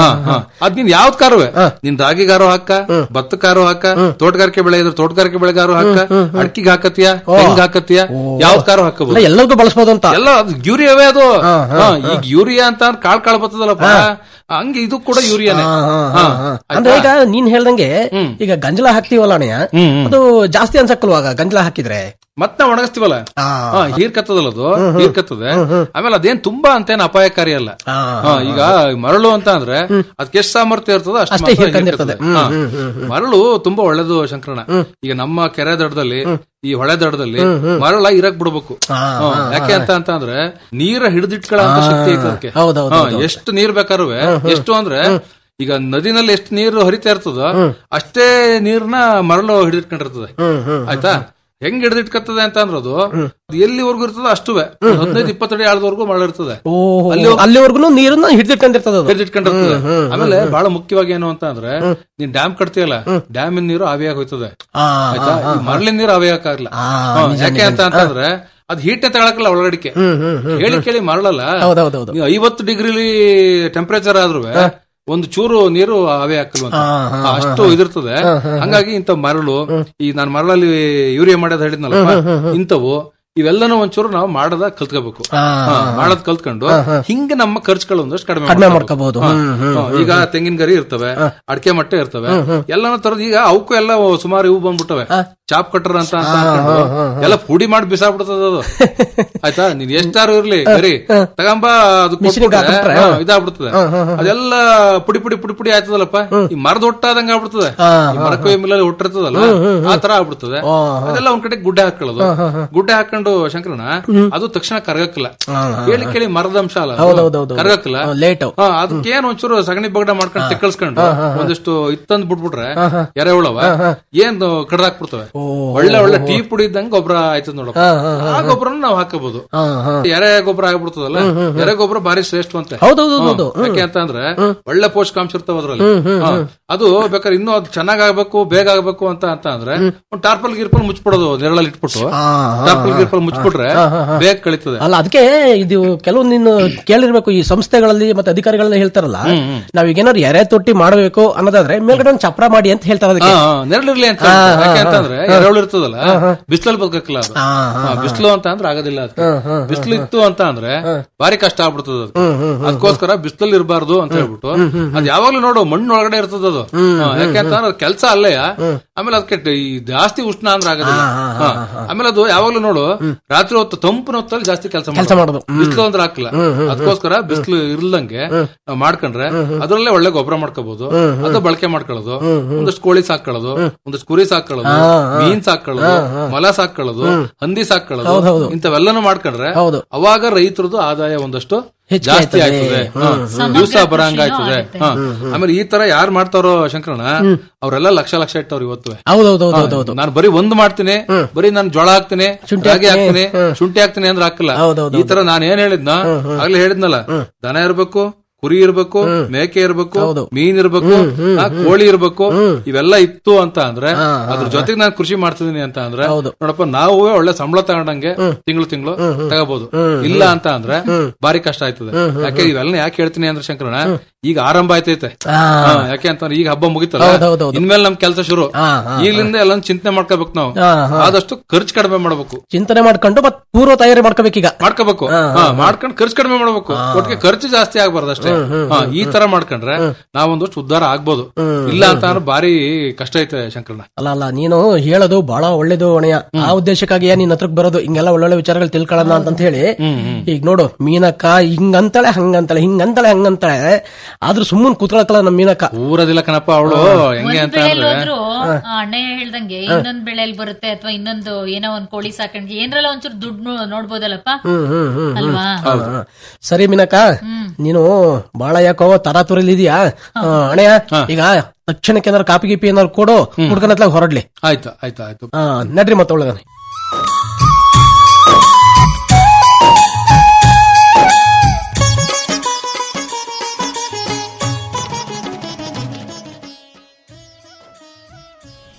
[SPEAKER 11] ಅದ್ ನೀನ್ ಯಾವ್ದ್ ಕಾರುವೆ ನಿನ್ ರಾಗಿಗಾರು ಹಾಕ ಭತ್ತಕ್ಕಾರು ಹಾಕ ತೋಟಗಾರಿಕೆ ಬೆಳೆ ಇದ್ರೆ ತೋಟಗಾರಿಕೆ ಬೆಳೆಗಾರು ಹಾಕ ಅಡ್ಕಿಗೆ ಹಾಕತಿಯ ಹೆಂಗ್ ಹಾಕತಿಯ ಯಾವ್ದ್ ಕಾರು ಹಾಕಬಹುದು
[SPEAKER 10] ಅಲ್ಲ, ಎಲ್ಲರಿಗೂ ಬಳಸಬಹುದು ಅಂತ
[SPEAKER 11] ಎಲ್ಲ ಅದು ಯೂರಿಯಾವೇ ಅದು ಹಾ, ಈಗ ಯೂರಿಯಾ ಅಂತ ಕಾಳ್ ಕಾಳು ಬರ್ತದಲ್ಲಪ್ಪ ಹಂಗೆ ಇದು ಕೂಡ ಯೂರಿಯಾನೇ ಹಾ,
[SPEAKER 10] ಅಂದ್ರೆ
[SPEAKER 11] ಆಯ್ತಾ?
[SPEAKER 10] ಈಗ ನೀನ್ ಹೇಳ್ದಂಗೆ ಈಗ ಗಂಜಲ ಹಾಕ್ತಿವಲ್ಲ ಅಣ್ಣಯ್ಯ
[SPEAKER 11] ಹ್ಮ್, ಹ್ಮ್.
[SPEAKER 10] ಅದು ಜಾಸ್ತಿ ಅನ್ಸಕ್ಕಲ್ವಾಗ ಗಂಜಲ ಹಾಕಿದ್ರೆ
[SPEAKER 11] ಮತ್ತೆ ನಾವು ಒಣಗಿಸ್ತೀವಲ್ಲ ಹಾ, ಹೀರ್ಕತ್ತದಲ್ಲ ಅದು ಹೀರ್ಕತ್ತದೆ ಆಮೇಲೆ ಅದೇನ್ ತುಂಬಾ ಅಂತೇನ್ ಅಪಾಯಕಾರಿ ಅಲ್ಲ ಹಾ, ಈಗ ಮರಳು ಅಂತ ಅಂದ್ರೆ ಅದಕ್ಕೆ ಎಷ್ಟು ಸಾಮರ್ಥ್ಯ ಇರ್ತದೋ ಅಷ್ಟು
[SPEAKER 10] ಅಷ್ಟೇ
[SPEAKER 11] ಮಾತ್ರ
[SPEAKER 10] ಹೀರ್ಕೊಂಡಿರ್ತದೆ.
[SPEAKER 11] ಹೀರ್ಕತ್ತದೆ. ಹಾ. ಮರಳು ತುಂಬಾ ಒಳ್ಳೇದು ಶಂಕರಣ ಈಗ ನಮ್ಮ ಕೆರೆ ದಡದಲ್ಲಿ ಈ ಹೊಳೆ ದಡದಲ್ಲಿ ಮರಳ ಇರಕ್ ಬಿಡ್ಬೇಕು ಹಾ, ಯಾಕೆ ಅಂತ ಅಂತ ಅಂದ್ರೆ ನೀರ ಹಿಡಿದಿಟ್ಕೊಳ್ಳೋ ಅಂತ ಶಕ್ತಿ ಐತೆ ಅದಕ್ಕೆ
[SPEAKER 10] ಹೌದೌದು,
[SPEAKER 11] ಹಾ,
[SPEAKER 10] ಹೌದು.
[SPEAKER 11] ಎಷ್ಟು ನೀರ್ ಬೇಕಾರುವೆ ಎಷ್ಟು ಅಂದ್ರೆ ಈಗ ನದಿನಲ್ಲಿ ಎಷ್ಟು ನೀರು ಹರಿತಾ ಇರ್ತದೋ ಅಷ್ಟೇ ನೀರ್ನ ಮರಳು ಹಿಡಿದಿಟ್ಕೊಂಡಿರ್ತದೆ ಆಯ್ತಾ ಹೆಂಗ್ ಹಿಡಿದಿಟ್ಕತ್ತದೆ ಅಂತ ಅಂದ್ರೆ ಅದು ಅದು ಎಲ್ಲಿವರೆಗೂ ಇರ್ತದೋ ಅಷ್ಟುವೆ ಒಂದ್ ಹದಿನೈದು ಇಪ್ಪತ್ತಡಿ ಆಳದವರೆಗೂ ಮರಳು ಇರ್ತದೆ ಅಲ್ಲಿ ಹೋಗ್-
[SPEAKER 10] ಅಲ್ಲಿವರೆಗೂ ನೀರನ್ನ ಹಿಡಿದಿಟ್ಕೊಂಡಿರ್ತದ ಅದು
[SPEAKER 11] ಹಿಡಿದಿಟ್ಕೊಂಡಿರ್ತದೆ ಆಮೇಲೆ ಬಹಳ ಮುಖ್ಯವಾಗಿ ಏನು ಅಂತ ಅಂದ್ರೆ ನೀನ್ ಡ್ಯಾಮ್ ಕಟ್ತೀಯಲ್ಲ ಡ್ಯಾಮಿನ ನೀರು ಆವಿಯಾಗಿ ಹೋಯ್ತದೆ
[SPEAKER 10] ಆ,
[SPEAKER 11] ಆಯ್ತಾ ಈ ಮರಳಿನ ನೀರು ಆವಿಯಾಗಲ್ಲ ಯಾಕೆ ಅಂತ ಅಂತಂದ್ರೆ ಅದ್ ಹೀಟ್ ತಗೊಳಕಲ್ಲ ಒಳಗಡಿಕೆ ಹೇಳಿ ಕೇಳಿ ಮರಳಲ್ಲ
[SPEAKER 10] ಹೌದೌದೌದು.
[SPEAKER 11] ನೀವು ಐವತ್ತು ಡಿಗ್ರಿಲಿ ಟೆಂಪರೇಚರ್ ಆದ್ರೂ ಒಂದು ಚೂರು ನೀರು ಅವೇ ಹಾಕಲ್ವಂತ ಅಷ್ಟು ಇದಿರ್ತದೆ ಹಂಗಾಗಿ ಇಂಥ ಮರಳು ಈ ನಾನು ಮರಳಲ್ಲಿ ಯೂರಿಯಾ ಮಾಡೋದ್ ಹೇಳಿದ್ನಲ್ಲ ಇಂಥವು ಇವೆಲ್ಲನೂ ಒಂಚೂರು ನಾವು ಮಾಡದ ಕಲ್ತ್ಕೋಬೇಕು ಹಾ, ಮಾಡೋದ್ ಕಲ್ತ್ಕೊಂಡು ಹಿಂಗೆ ನಮ್ಮ ಖರ್ಚುಗಳು ಒಂದಷ್ಟು ಕಡಿಮೆ
[SPEAKER 10] ಕಡಿಮೆ
[SPEAKER 11] ಮಾಡ್ಕೋಬಹುದು.
[SPEAKER 10] ಮಾಡ್ಕೋಬಹುದು. ಹ್ಮ್,
[SPEAKER 11] ಹಾ, ಹಾ, ಈಗ ತೆಂಗಿನ ಗರಿ ಇರ್ತವೆ ಅಡಕೆ ಮಟ್ಟೆ ಇರ್ತವೆ ಎಲ್ಲಾನು ತರದ್ ಈಗ ಅವಕ್ಕೂ ಎಲ್ಲ ಸುಮಾರು ಇವು ಬಂದ್ಬಿಟ್ಟವೆ ಚಾಪ್ ಕಟ್ಟರ್ ಅಂತ ಅಂತ ಅನ್ಕೊಂಡು ಎಲ್ಲ ಪುಡಿ ಮಾಡಿ ಬಿಸಾಕ್ಬಿಡ್ತದ ಅದು ಆಯ್ತಾ ನೀನ್ ಎಷ್ಟಾರು ಇರ್ಲಿ ಗರಿ ತಗೊಂಬ ಅದು
[SPEAKER 10] ಮಿಷಿನಿಗೆ
[SPEAKER 11] ಕೊಟ್ಬಿಟ್ರೆ,
[SPEAKER 10] ಹಾಕ್ಬಿಟ್ರೆ,
[SPEAKER 11] ಹಾ, ಇದಾಗ್ಬಿಡ್ತದೆ ಅದೆಲ್ಲ ಪುಡಿ ಪುಡಿ ಪುಡಿ ಪುಡಿ ಆಯ್ತದಲ್ಲಪ್ಪ ಈ ಮರದ ಒಟ್ಟಾದಂಗ ಆಗ್ಬಿಡ್ತದೆ ಈ ಮರಕೊಯ್ಯ ಮಿಲ್ಲಲ್ಲಿ ಒಟ್ಟಿರ್ತದಲ್ಲ ಆ ತರ ಆಗ್ಬಿಡ್ತದೆ ಅದೆಲ್ಲ ಒಂದ್ ಕಡೆ ಗುಡ್ಡೆ ಹಾಕೊಳ್ಳೋದು ಗುಡ್ಡೆ ಹಾಕೊಂಡು ಶಂಕರಣ ಅದು ತಕ್ಷಣ ಕರಗಕ್ಕಿಲ್ಲ ಕೇಳಿ ಕೇಳಿ ಮರದ ಅಂಶ ಅಲ್ಲ ಅದು.
[SPEAKER 10] ಹೌದೌದೌದು.
[SPEAKER 11] ಕರಗಕ್ಕಿಲ್ಲ
[SPEAKER 10] ಲೇಟ್
[SPEAKER 11] ಹಾ, ಅದಕ್ಕೇನ್ ಒಂಚೂರು ಸಗಣಿ ಬಗಡ ಮಾಡ್ಕೊಂಡು ತೆಕ್ಕಳ್ಸ್ಕೊಂಡು ಒಂದಿಷ್ಟು ಇತ್ತಂದ್ ಬಿಟ್ಬಿಟ್ರೆ ಎರೆಹುಳವ ಏನ್ ಕಡ್ದಾಕ್ಬಿಡ್ತವೆ ಒಳ್ಳೆ ಒಳ್ಳೆ ಟೀ ಪುಡಿ ಇದ್ದಂಗೆ ಗೊಬ್ಬರ ಆಯ್ತದ ನೋಡಪ್ಪ ಆ ಗೊಬ್ಬರನ ನಾವು ಹಾಕಬಹುದು ಎರೆ ಗೊಬ್ಬರ ಆಗ್ಬಿಡ್ತದಲ್ಲ ಎರೆ ಗೊಬ್ಬರ ಬಾರಿ ಶ್ರೇಷ್ಠವಂತೆ
[SPEAKER 10] ಹೌದೌದೌದು.
[SPEAKER 11] ಹಾ, ಯಾಕೆ ಅಂತ ಅಂದ್ರೆ ಒಳ್ಳೆ ಪೋಷಕಾಂಶ ಇರ್ತಾವ ಅದ್ರಲ್ಲಿ ಹಾ, ಅದು ಬೇಕಾದ್ರೆ ಇನ್ನೂ ಅದು ಚೆನ್ನಾಗ್ ಆಗ್ಬೇಕು ಬೇಗ ಆಗ್ಬೇಕು ಅಂತ ಅಂತ ಅಂದ್ರೆ ಒಂದ್ ಟಾರ್ಪಲ್ ಗಿರ್ಪಲ್ ಮುಚ್ಬಿಡೋದು ನೆರಳಲ್ಲಿ ಇಟ್ಬಿಟ್ಟು ಟಾರ್ಪಲ್ ಗಿರ್ಪಲ್ ಮುಚ್ಬಿಟ್ರೆ ಬೇಗ ಕಳಿತದೆ
[SPEAKER 10] ಅಲ್ಲ ಅದಕ್ಕೆ ಇದು ಕೆಲವು ನೀನು ಕೇಳಿರ್ಬೇಕು ಈ ಸಂಸ್ಥೆಗಳಲ್ಲಿ ಮತ್ತೆ ಅಧಿಕಾರಿಗಳೆಲ್ಲ ಹೇಳ್ತಾರಲ್ಲ ನಾವೀಗ ಏನಾದ್ರು ಎರೆ ತೊಟ್ಟಿ ಮಾಡಬೇಕು ಅನ್ನೋದಾದ್ರೆ ಮೇಲ್ಗಡೆ ಒಂದು ಚಪ್ರ ಮಾಡಿ ಅಂತ ಹೇಳ್ತಾರೆ ಅದಕ್ಕೆ
[SPEAKER 11] ನೆರಳಿರ್ಲಿ ಅಂತ
[SPEAKER 10] ಹಾ,
[SPEAKER 11] ಹೇಳ್ತಾರೆ.
[SPEAKER 10] ಹಾ,
[SPEAKER 11] ಯಾಕೆ
[SPEAKER 10] ಹಾ.
[SPEAKER 11] ಅಂತಂದ್ರೆ
[SPEAKER 10] ಹಾ.
[SPEAKER 11] ಎರೆಹುಳು ಇರ್ತದಲ್ಲ
[SPEAKER 10] ಹಾ, ಹಾ.
[SPEAKER 11] ಬಿಸಿಲಲ್ಲಿ ಬದುಕಲ್ಲ ಅದು
[SPEAKER 10] ಹಾ, ಹಾ,
[SPEAKER 11] ಹಾ, ಬಿಸಿಲು ಅಂತ ಅಂದ್ರೆ ಆಗೋದಿಲ್ಲ ಅದಕ್ಕೆ ಬಿಸಿಲು ಇತ್ತು ಅಂತ ಅಂದ್ರೆ ಭಾರಿ ಕಷ್ಟ ಆಗ್ಬಿಡ್ತದ ಅದು ಅದಕ್ಕೋಸ್ಕರ ಬಿಸಿಲಲ್ಲಿ ಇರಬಾರ್ದು ಅಂತ ಹೇಳ್ಬಿಟ್ಟು ಅದ್ ಯಾವಾಗ್ಲೂ ನೋಡು ಮಣ್ಣು ಒಳಗಡೆ ಇರ್ತದ ಅದು ಹಾ, ಯಾಕೆ ಅಂತಂದ್ರೆ ಕೆಲಸ ಅಲ್ಲೇ ಆಮೇಲೆ ಅದಕ್ಕೆ ಟ- ಈ ಜಾಸ್ತಿ ಉಷ್ಣ ಅಂದ್ರೆ ಆಗೋದಿಲ್ಲ ಹಾ. ಆಮೇಲೆ ಅದು ಯಾವಾಗ್ಲೂ ನೋಡು ರಾತ್ರಿ ಹೊತ್ತು ತಂಪಿನ ಹೊತ್ತಲ್ಲಿ ಜಾಸ್ತಿ ಕೆಲಸ
[SPEAKER 10] ಕೆಲ್ಸ ಮಾಡೋದು. ಹ್ಮ್.
[SPEAKER 11] ಬಿಸಿಲು ಅಂದ್ರೆ ಹಾಕಿಲ್ಲ ಅದಕ್ಕೋಸ್ಕರ ಬಿಸಿಲು ಇರ್ಲಂಗೆ ನಾವ್ ಮಾಡ್ಕೊಂಡ್ರೆ ಅದ್ರಲ್ಲೇ ಒಳ್ಳೆ ಗೊಬ್ಬರ ಮಾಡ್ಕೋಬಹುದು ಅದು ಬಳಕೆ ಮಾಡ್ಕೊಳ್ಳೋದು ಒಂದಷ್ಟು ಕೋಳಿ ಸಾಕೊಳ್ಳೋದು ಒಂದಷ್ಟು ಕುರಿ ಸಾಕೊಳ್ಳೋದು
[SPEAKER 10] ಹಾ, ಹಾ.
[SPEAKER 11] ಮೀನ್ ಸಾಕೊಳ್ಳೋದು
[SPEAKER 10] ಹಾ, ಹಾ.
[SPEAKER 11] ಮೊಲ ಸಾಕೊಳ್ಳೋದು ಹಂದಿ ಸಾಕೊಳ್ಳೋದು
[SPEAKER 10] ಹೌದ್ ಹೌದು.
[SPEAKER 11] ಇಂಥವೆಲ್ಲನೂ ಮಾಡ್ಕೊಂಡ್ರೆ
[SPEAKER 10] ಹೌದು.
[SPEAKER 11] ಅವಾಗ ರೈತರದ್ದು ಆದಾಯ ಒಂದಷ್ಟು
[SPEAKER 10] ಹೆಚ್ಚಿಗೆ
[SPEAKER 11] ಜಾಸ್ತಿ
[SPEAKER 10] ಆಯ್ತದೆ.
[SPEAKER 11] ಆಯ್ತದೆ
[SPEAKER 10] ಹ್ಮ್.
[SPEAKER 9] ಸಮಗ್ರ
[SPEAKER 11] ದಿವಸ ಬರಂಗ
[SPEAKER 9] ಕೃಷಿನೂ
[SPEAKER 11] ಆಯ್ತದೆ
[SPEAKER 9] ಆಗುತ್ತೆ.
[SPEAKER 11] ಹಾ.
[SPEAKER 10] ಹ್ಮ್, ಹ್ಮ್.
[SPEAKER 11] ಆಮೇಲೆ ಈ ತರ ಯಾರು ಮಾಡ್ತಾರೋ ಶಂಕರಣ್ಣ ಅವರೆಲ್ಲ ಲಕ್ಷ ಲಕ್ಷ ಇಟ್ಟವ್ರು ಇವತ್ತು
[SPEAKER 10] ಹೌದೌದೌದೌದು
[SPEAKER 11] ನಾನು ಬರೀ ಒಂದ್ ಮಾಡ್ತೀನಿ ಬರೀ ನಾನು ಜೋಳ ಹಾಕ್ತೀನಿ
[SPEAKER 10] ಶುಂಠಿ
[SPEAKER 11] ರಾಗಿ
[SPEAKER 10] ಹಾಕ್ತೀನಿ.
[SPEAKER 11] ಹಾಕ್ತೀನಿ ಶುಂಠಿ ಹಾಕ್ತೀನಿ ಅಂದ್ರೆ ಹಾಕಲ್ಲ
[SPEAKER 10] ಹೌದೌದು.
[SPEAKER 11] ಈ ತರ ನಾನು ಏನ್ ಹೇಳಿದ್ನ ಆಗ್ಲೇ ಹೇಳಿದ್ನಲ್ಲ ದನ ಇರ್ಬೇಕು ಕುರಿ ಇರ್ಬೇಕು ಮೇಕೆ ಇರ್ಬೇಕು ಮೀನ್ ಇರ್ಬೇಕು ಆ, ಕೋಳಿ ಇರ್ಬೇಕು ಇವೆಲ್ಲ ಇತ್ತು ಅಂತ ಅಂದ್ರೆ ಅದ್ರ ಜೊತೆಗೆ ನಾನು ಕೃಷಿ ಮಾಡ್ತಿದೀನಿ ಅಂತ ಅಂದ್ರೆ ನೋಡಪ್ಪ ನಾವು ಒಳ್ಳೆ ಸಂಬಳ ತಗೊಂಡಂಗೆ ತಿಂಗಳು ತಿಂಗಳು ತಗೋಬಹುದು ಇಲ್ಲ ಅಂತ ಅಂದ್ರೆ ಬಾರಿ ಕಷ್ಟ ಆಯ್ತದೆ ಯಾಕೆ ಇವೆಲ್ಲ ಯಾಕೆ ಹೇಳ್ತೀನಿ ಅಂದ್ರೆ ಶಂಕರಣ್ಣ ಈಗ ಆರಂಭ ಆಯ್ತೈತೆ ಹಾ, ಯಾಕೆ ಅಂತಂದ್ರೆ ಈಗ ಹಬ್ಬ ಮುಗಿತಲ್ಲ
[SPEAKER 10] ಹೌದೌದೌದು.
[SPEAKER 11] ಇನ್ಮೇಲೆ ನಮ್ ಕೆಲಸ ಶುರು
[SPEAKER 10] ಹಾ, ಹಾ,
[SPEAKER 11] ಈಗಲಿಂದ ಎಲ್ಲ ಚಿಂತನೆ ಮಾಡ್ಕೋಬೇಕು ನಾವು
[SPEAKER 10] ಹಾ, ಹಾ.
[SPEAKER 11] ಆದಷ್ಟು ಖರ್ಚು ಕಡಿಮೆ ಮಾಡ್ಬೇಕು
[SPEAKER 10] ಚಿಂತನೆ ಮಾಡ್ಕೊಂಡು ಮತ್ ಪೂರ್ವ ತಯಾರಿ ಮಾಡ್ಕೋಬೇಕೀಗ
[SPEAKER 11] ಮಾಡ್ಕೋಬೇಕು ಹಾ, ಮಾಡ್ಕೊಂಡು ಖರ್ಚು ಕಡಿಮೆ ಮಾಡ್ಬೇಕು ಒಟ್ಟಿಗೆ ಖರ್ಚು ಜಾಸ್ತಿ ಆಗ್ಬಾರ್ದು ಅಷ್ಟೇ ಹಾ, ಈ ತರ ಮಾಡ್ಕೊಂಡ್ರೆ ನಾವೊಂದಷ್ಟು ಉದ್ಧಾರ ಆಗ್ಬೋದು ಇಲ್ಲ ಅಂತ ಅಂದ್ರೆ ಬಾರಿ ಕಷ್ಟ ಐತೆ ಶಂಕರಣ್ಣ
[SPEAKER 10] ಅಲ್ಲ ಅಲ್ಲ ನೀನು ಹೇಳೋದು ಬಹಳ ಒಳ್ಳೇದು ಅಣೆಯ ಆ ಉದ್ದೇಶಕ್ಕಾಗಿ ನಿನ್ನ ಹತ್ರಕ್ ಬರೋದು ಹಿಂಗೆಲ್ಲ ಒಳ್ಳೊಳ್ಳೆ ವಿಚಾರಗಳು ತಿಳ್ಕೊಳ್ಳೋಣ ಅಂತ ಹೇಳಿ ಈಗ ನೋಡು ಮೀನಕ್ಕ ಹಿಂಗಂತಾಳೆ ಹಂಗಂತಾಳೆ ಹಿಂಗಂತಾಳೆ ಹಂಗಂತಾಳೆ ಆದ್ರೂ ಸುಮ್ಮನೆ ಕೂತ್ಕೊಳಕಲ್ಲ ನಮ್ ಮೀನಕ್ಕ
[SPEAKER 11] ಊರದಿಲ್ಲ ಕಣಪ್ಪ ಅವಳು ಹೆಂಗೆ
[SPEAKER 9] ಒಂದ್
[SPEAKER 11] ಅಂತ
[SPEAKER 9] ಬೆಳೆಲ್
[SPEAKER 11] ಅಂದ್ರೆ
[SPEAKER 9] ಹೋದ್ರು ಆ ಅಣ್ಣ ಹೇಳ್ದಂಗೆ ಇನ್ನೊಂದ್ ಬೆಳೆಲ್ ಬರುತ್ತೆ ಅಥವಾ ಇನ್ನೊಂದು ಏನೋ ಒಂದ್ ಕೋಳಿ ಸಾಕಣ್ಗೆ ಏನ್ರಲ್ಲ ಒಂಚೂರು ದುಡ್ಡು ನೋಡ್ಬೋದಲ್ಲಪ್ಪ
[SPEAKER 10] ಹ್ಮ್ ಹ್ಮ್ ಹ್ಮ್ ಹ್ಮ್.
[SPEAKER 9] ಅಲ್ವಾ
[SPEAKER 10] ಹಾ, ಹಾ. ಸರಿ ಮೀನಕ್ಕ ನೀನು ಬಹಳ ಯಾಕೋ ತರಾತುರಲ್ಲಿ ಇದೆಯಾ ಅಣೆಯ ಈಗ ತಕ್ಷಣಕ್ಕೆ ಏನಾರು ಕಾಪಿ ಗೀಪಿ ಏನಾರು ಕೊಡು ಹುಡ್ಕನತ್ಲಾಗ ಹೊರಡ್ಲಿ
[SPEAKER 11] ಆಯ್ತು ಆಯ್ತು ಆಯ್ತು
[SPEAKER 10] ಹಾ ನಡ್ರಿ ಮತ್ತೊಳಗನೆ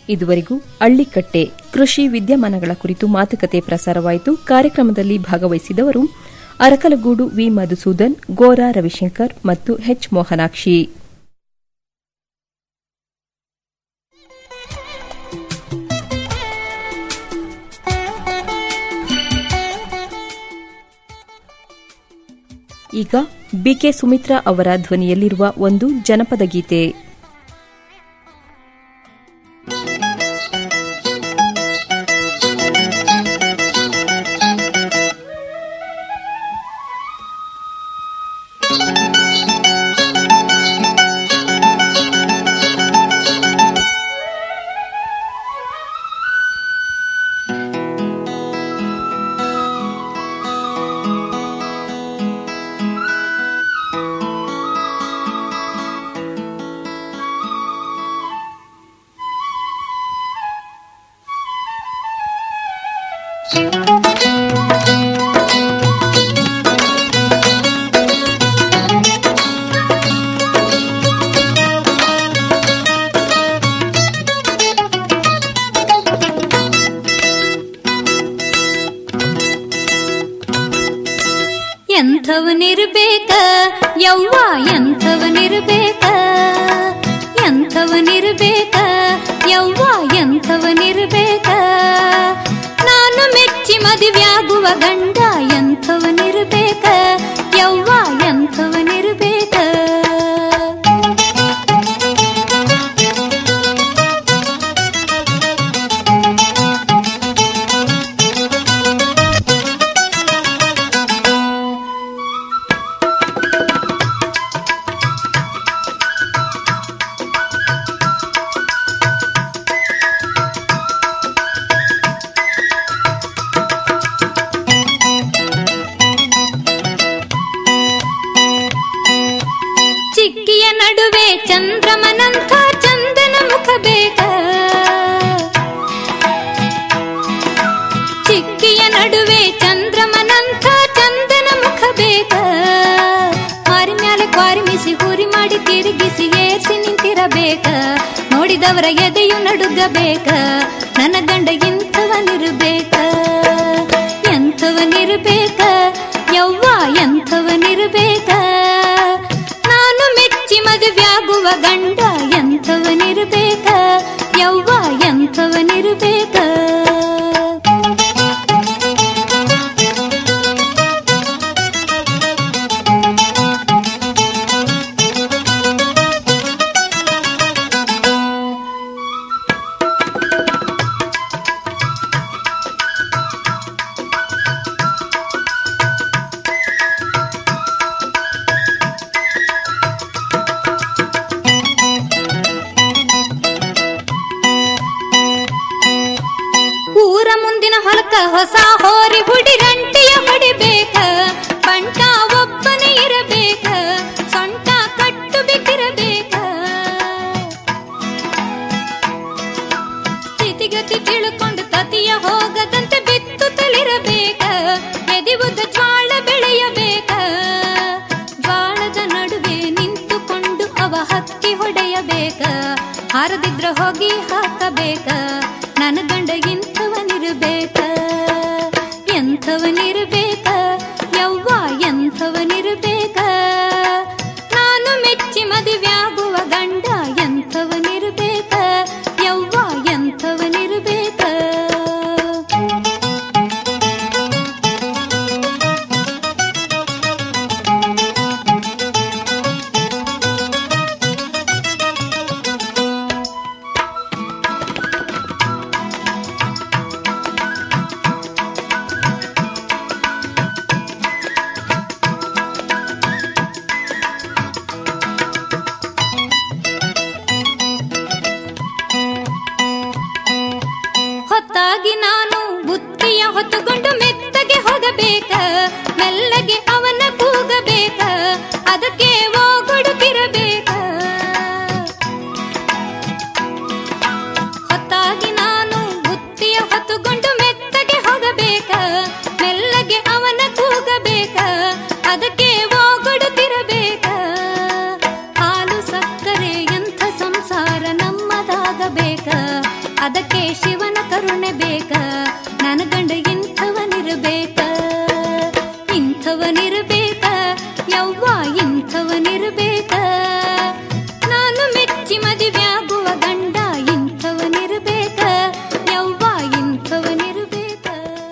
[SPEAKER 1] ಇದುವರೆಗೂ ಅಳ್ಳಿಕಟ್ಟೆ ಕೃಷಿ ವಿದ್ಯಮಾನಗಳ ಕುರಿತು ಮಾತುಕತೆ ಪ್ರಸಾರವಾಯಿತು ಕಾರ್ಯಕ್ರಮದಲ್ಲಿ ಭಾಗವಹಿಸಿದವರು ಅರಕಲಗೂಡು ವಿ ಮಧುಸೂದನ್ ಗೋರಾ ರವಿಶಂಕರ್ ಮತ್ತು ಎಚ್ ಮೋಹನಾಕ್ಷಿ ಈಗ ಬಿಕೆ ಸುಮಿತ್ರಾ ಅವರ ಧ್ವನಿಯಲ್ಲಿರುವ ಒಂದು ಜನಪದ ಗೀತೆ
[SPEAKER 12] ಎಂಥವನಿರ್ಬೇಕ ಯವ್ವ ಎಂಥವನಿರ್ಬೇಕ ಎಂಥವನಿರ್ಬೇಕ ಯವ್ವ ಎಂಥವನಿರ್ಬೇಕ ನಾನು ಮೆಚ್ಚಿ ಮದುವೆಯಾಗುವ ಗಂಡ ಎಂಥವನಿರ್ಬೇಕ ಯವ್ವ ಎಂಥವನಿರ್ಬೇಕ ಚಿಕ್ಕಿಯ ನಡುವೆ ಚಂದ್ರಮನಂಥ ಚಂದನ ಮುಖ ಬೇಕ ಚಿಕ್ಕಿಯ ನಡುವೆ ಚಂದ್ರಮನಂಥ ಚಂದನ ಮುಖ ಬೇಕ ಮಾರಿ ಮ್ಯಾಲೆ ಕ್ವಾರಿಮಿಸಿ ಹುರಿ ಮಾಡಿ ತಿರುಗಿಸಿ ಏರ್ಸಿ ನಿಂತಿರಬೇಕ ನೋಡಿದವರ ಎದೆಯು ನಡುಗಬೇಕ ನನ್ನ ಗಂಡ ಇಂಥವನಿರ್ಬೇಕ ಎಂಥವನಿರ್ಬೇಕ ಯವ್ವ ಎಂಥವನಿರ್ಬೇಕ ನಾನು ಮೆಚ್ಚಿ ಮದುವೆಯಾಗುವ ಗಂಡ ಎಂಥವನಿರ್ಬೇಕ ಯವ್ವ ಎಂಥವನಿರ್ಬೇಕ ಊರ ಮುಂದಿನ ಹೊಲಕ ಹೊಸ ಹೋರಿ ಹುಡಿ ರಂಟಿಯ ಹೊಡಿಬೇಕ ಬಂಟ ಒಬ್ಬನೇ ಇರಬೇಕ ಸೊಂಟ ಕಟ್ಟು ಬಿಕ್ಕಿರಬೇಕ ಸ್ಥಿತಿಗತಿ ತಿಳ್ಕೊಂಡು ತತಿಯ ಹೋಗದಂತೆ ಬಿತ್ತು ತಳಿರಬೇಕ ಎದಿವುದ ಜ್ವಾಳ ಬೆಳೆಯಬೇಕ ಜ್ವಾಳದ ನಡುವೆ ನಿಂತುಕೊಂಡು ಅವ ಹಕ್ಕಿ ಹೊಡೆಯಬೇಕ ಹಾರದಿದ್ರ ಹೋಗಿ ಹಾಕಬೇಕ ನನ್ನ ಗಂಡ ಇಂಥವನಿರ್ಬೇಕ ಎಂಥವನಿರ್ಬೇಕ ಯವ್ವ ಎಂಥವನಿರ್ಬೇಕ ನಾನು ಮೆಚ್ಚಿ ಮದುವೆಯಾಗುವ ಗಂಡ ಎಂಥವನಿರ್ಬೇಕ ಯವ್ವ ಎಂಥವನಿರ್ಬೇಕ ಹೊತ್ತಾಗಿ ನಾನು ಬುತ್ತಿಯ ಹೊತ್ತುಕೊಂಡು ಮೆತ್ತಗೆ ಹೋಗಬೇಕ ಮೆಲ್ಲಗೆ ಅವನ ಕೂಗಬೇಕ ಅದಕ್ಕೆ ಓಗೊಡುತ್ತಿರಬೇಕ ಹೊತ್ತಾಗಿ ನಾನು ಬುತ್ತಿಯ ಹೊತ್ತುಕೊಂಡು ಮೆತ್ತಗೆ ಹೋಗಬೇಕ ಮೆಲ್ಲಗೆ ಅವನ ಕೂಗಬೇಕ ಅದಕ್ಕೆ ಓಗೊಡುತ್ತಿರಬೇಕ ಹಾಲು ಸಕ್ಕರೆ ಎಂಥ ಸಂಸಾರ ನಮ್ಮದಾಗಬೇಕ ಅದಕ್ಕೆ ಶಿವನ ಕರುಣೆ ಬೇಕ ನನ್ನ ಗಂಡ ಇಂಥವನಿರಬೇಕ ಇಂಥವನಿರಬೇಕ ಯವ್ವ ಇಂಥವನಿರಬೇಕ ನಾನು ಮೆಚ್ಚಿ ಮದುವೆಯಾಗುವ ಗಂಡ ಇಂಥವನಿರಬೇಕ ಯವ್ವ ಇಂಥವನಿರಬೇಕ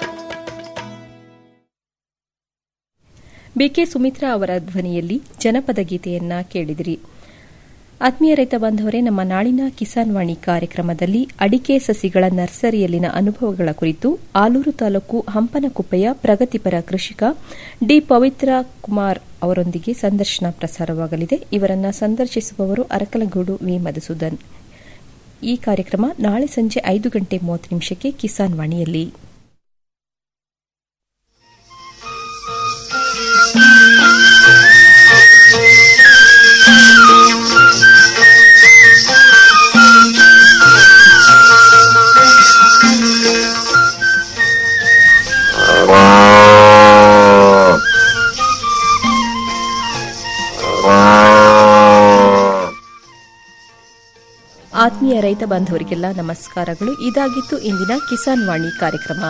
[SPEAKER 1] ಬಿಕೆ ಸುಮಿತ್ರಾ ಅವರ ಧ್ವನಿಯಲ್ಲಿ ಜನಪದ ಗೀತೆಯನ್ನ ಕೇಳಿದಿರಿ ಆತ್ಮೀಯ ರೈತ ಬಾಂಧವರೇ ನಮ್ಮ ನಾಳಿನ ಕಿಸಾನ್ ವಾಣಿ ಕಾರ್ಯಕ್ರಮದಲ್ಲಿ ಅಡಿಕೆ ಸಸಿಗಳ ನರ್ಸರಿಯಲ್ಲಿನ ಅನುಭವಗಳ ಕುರಿತು ಆಲೂರು ತಾಲೂಕು ಹಂಪನಕುಪ್ಪೆಯ ಪ್ರಗತಿಪರ ಕೃಷಿಕ ಡಿ ಪವಿತ್ರ ಕುಮಾರ್ ಅವರೊಂದಿಗೆ ಸಂದರ್ಶನ ಪ್ರಸಾರವಾಗಲಿದೆ ಇವರನ್ನ ಸಂದರ್ಶಿಸುವವರು ಅರಕಲಗೂಡು ವಿ ಮಧುಸೂದನ್ ಈ ಕಾರ್ಯಕ್ರಮ ನಾಳೆ ಸಂಜೆ ಐದು ಗಂಟೆ ಮೂವತ್ತು ನಿಮಿಷಕ್ಕೆ ಕಿಸಾನ್ ವಾಣಿಯಲ್ಲಿ ಆತ್ಮೀಯ ರೈತ ಬಾಂಧವರಿಗೆಲ್ಲ ನಮಸ್ಕಾರಗಳು ಇದಾಗಿತ್ತು ಇಂದಿನ ಕಿಸಾನ್ ವಾಣಿ ಕಾರ್ಯಕ್ರಮ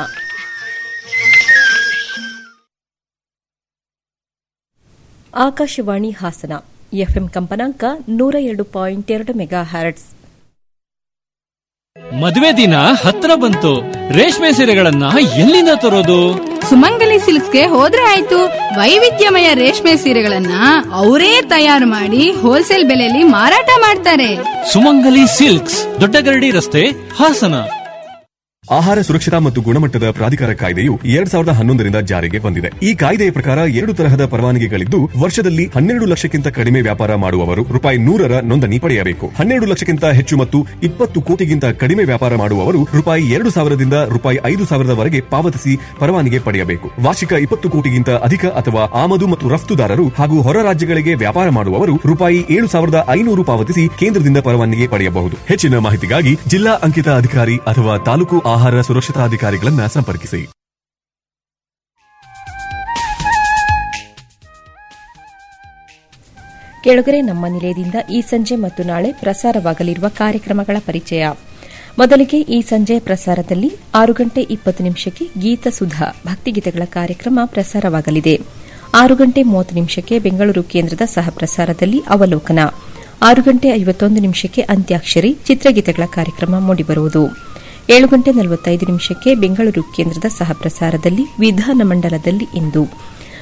[SPEAKER 1] ಆಕಾಶವಾಣಿ ಹಾಸನ ಎಫ್ಎಂ ಕಂಪನಾಂಕ ನೂರ ಎರಡು ಪಾಯಿಂಟ್ ಎರಡು ಮೆಗಾ ಹ್ಯಾರಟ್ಸ್
[SPEAKER 13] ಮದುವೆ ದಿನ ಹತ್ರ ಬಂತು ರೇಷ್ಮೆ ಸೀರೆಗಳನ್ನ ಎಲ್ಲಿಂದ ತರೋದು
[SPEAKER 14] ಸುಮಂಗಲಿ ಸಿಲ್ಕ್ಸ್ಗೆ ಹೋದ್ರೆ ಆಯ್ತು ವೈವಿಧ್ಯಮಯ ರೇಷ್ಮೆ ಸೀರೆಗಳನ್ನ ಅವರೇ ತಯಾರು ಮಾಡಿ ಹೋಲ್ಸೇಲ್ ಬೆಲೆಯಲ್ಲಿ ಮಾರಾಟ ಮಾಡ್ತಾರೆ
[SPEAKER 13] ಸುಮಂಗಲಿ ಸಿಲ್ಕ್ಸ್ ದೊಡ್ಡಗರಡಿ ರಸ್ತೆ ಹಾಸನ
[SPEAKER 15] ಆಹಾರ ಸುರಕ್ಷತಾ ಮತ್ತು ಗುಣಮಟ್ಟದ ಪ್ರಾಧಿಕಾರ ಕಾಯ್ದೆಯು ಎರಡ್ ಸಾವಿರದ ಹನ್ನೊಂದರಿಂದ ಜಾರಿಗೆ ಬಂದಿದೆ ಈ ಕಾಯ್ದೆಯ ಪ್ರಕಾರ ಎರಡು ತರಹದ ಪರವಾನಗಿಗಳಿದ್ದು ವರ್ಷದಲ್ಲಿ ಹನ್ನೆರಡು ಲಕ್ಷಕ್ಕಿಂತ ಕಡಿಮೆ ವ್ಯಾಪಾರ ಮಾಡುವವರು ರೂಪಾಯಿ ನೂರರ ನೋಂದಣಿ ಪಡೆಯಬೇಕು ಹನ್ನೆರಡು ಲಕ್ಷಕ್ಕಿಂತ ಹೆಚ್ಚು ಮತ್ತು ಇಪ್ಪತ್ತು ಕೋಟಿಗಿಂತ ಕಡಿಮೆ ವ್ಯಾಪಾರ ಮಾಡುವವರು ರೂಪಾಯಿ ಎರಡು ಸಾವಿರದಿಂದ ರೂಪಾಯಿ ಐದು ಸಾವಿರದವರೆಗೆ ಪಾವತಿಸಿ ಪರವಾನಗಿ ಪಡೆಯಬೇಕು ವಾರ್ಷಿಕ ಇಪ್ಪತ್ತು ಕೋಟಿಗಿಂತ ಅಧಿಕ ಅಥವಾ ಆಮದು ಮತ್ತು ರಫ್ತುದಾರರು ಹಾಗೂ ಹೊರ ರಾಜ್ಯಗಳಿಗೆ ವ್ಯಾಪಾರ ಮಾಡುವವರು ರೂಪಾಯಿ ಏಳು ಸಾವಿರದ ಐನೂರು ಪಾವತಿಸಿ ಕೇಂದ್ರದಿಂದ ಪರವಾನಗಿ ಪಡೆಯಬಹುದು ಹೆಚ್ಚಿನ ಮಾಹಿತಿಗಾಗಿ ಜಿಲ್ಲಾ ಅಂಕಿತ ಅಧಿಕಾರಿ ಅಥವಾ ತಾಲೂಕು ಆಹಾರ ಸುರಕ್ಷತಾ ಅಧಿಕಾರಿಗಳನ್ನ ಸಂಪರ್ಕಿಸಿ
[SPEAKER 1] ಕೆಳಗರೆ ನಮ್ಮ ನಿಲಯದಿಂದ ಈ ಸಂಜೆ ಮತ್ತು ನಾಳೆ ಪ್ರಸಾರವಾಗಲಿರುವ ಕಾರ್ಯಕ್ರಮಗಳ ಪರಿಚಯ ಮೊದಲಿಗೆ ಈ ಸಂಜೆ ಪ್ರಸಾರದಲ್ಲಿ ಆರು ಗಂಟೆ ಇಪ್ಪತ್ತು ನಿಮಿಷಕ್ಕೆ ಗೀತ ಸುಧಾ ಭಕ್ತಿಗೀತೆಗಳ ಕಾರ್ಯಕ್ರಮ ಪ್ರಸಾರವಾಗಲಿದೆ ಆರು ಗಂಟೆ ಮೂವತ್ತು ನಿಮಿಷಕ್ಕೆ ಬೆಂಗಳೂರು ಕೇಂದ್ರದ ಸಹ ಪ್ರಸಾರದಲ್ಲಿ ಅವಲೋಕನ ಆರು ಗಂಟೆ ಐವತ್ತೊಂದು ನಿಮಿಷಕ್ಕೆ ಅಂತ್ಯಾಕ್ಷರಿ ಚಿತ್ರಗೀತೆಗಳ ಕಾರ್ಯಕ್ರಮ ಮೂಡಿಬರುವುದು ಏಳು ಗಂಟೆ ನಲವತ್ತೈದು ನಿಮಿಷಕ್ಕೆ ಬೆಂಗಳೂರು ಕೇಂದ್ರದ ಸಹ ಪ್ರಸಾರದಲ್ಲಿ ವಿಧಾನಮಂಡಲದಲ್ಲಿ ಇಂದು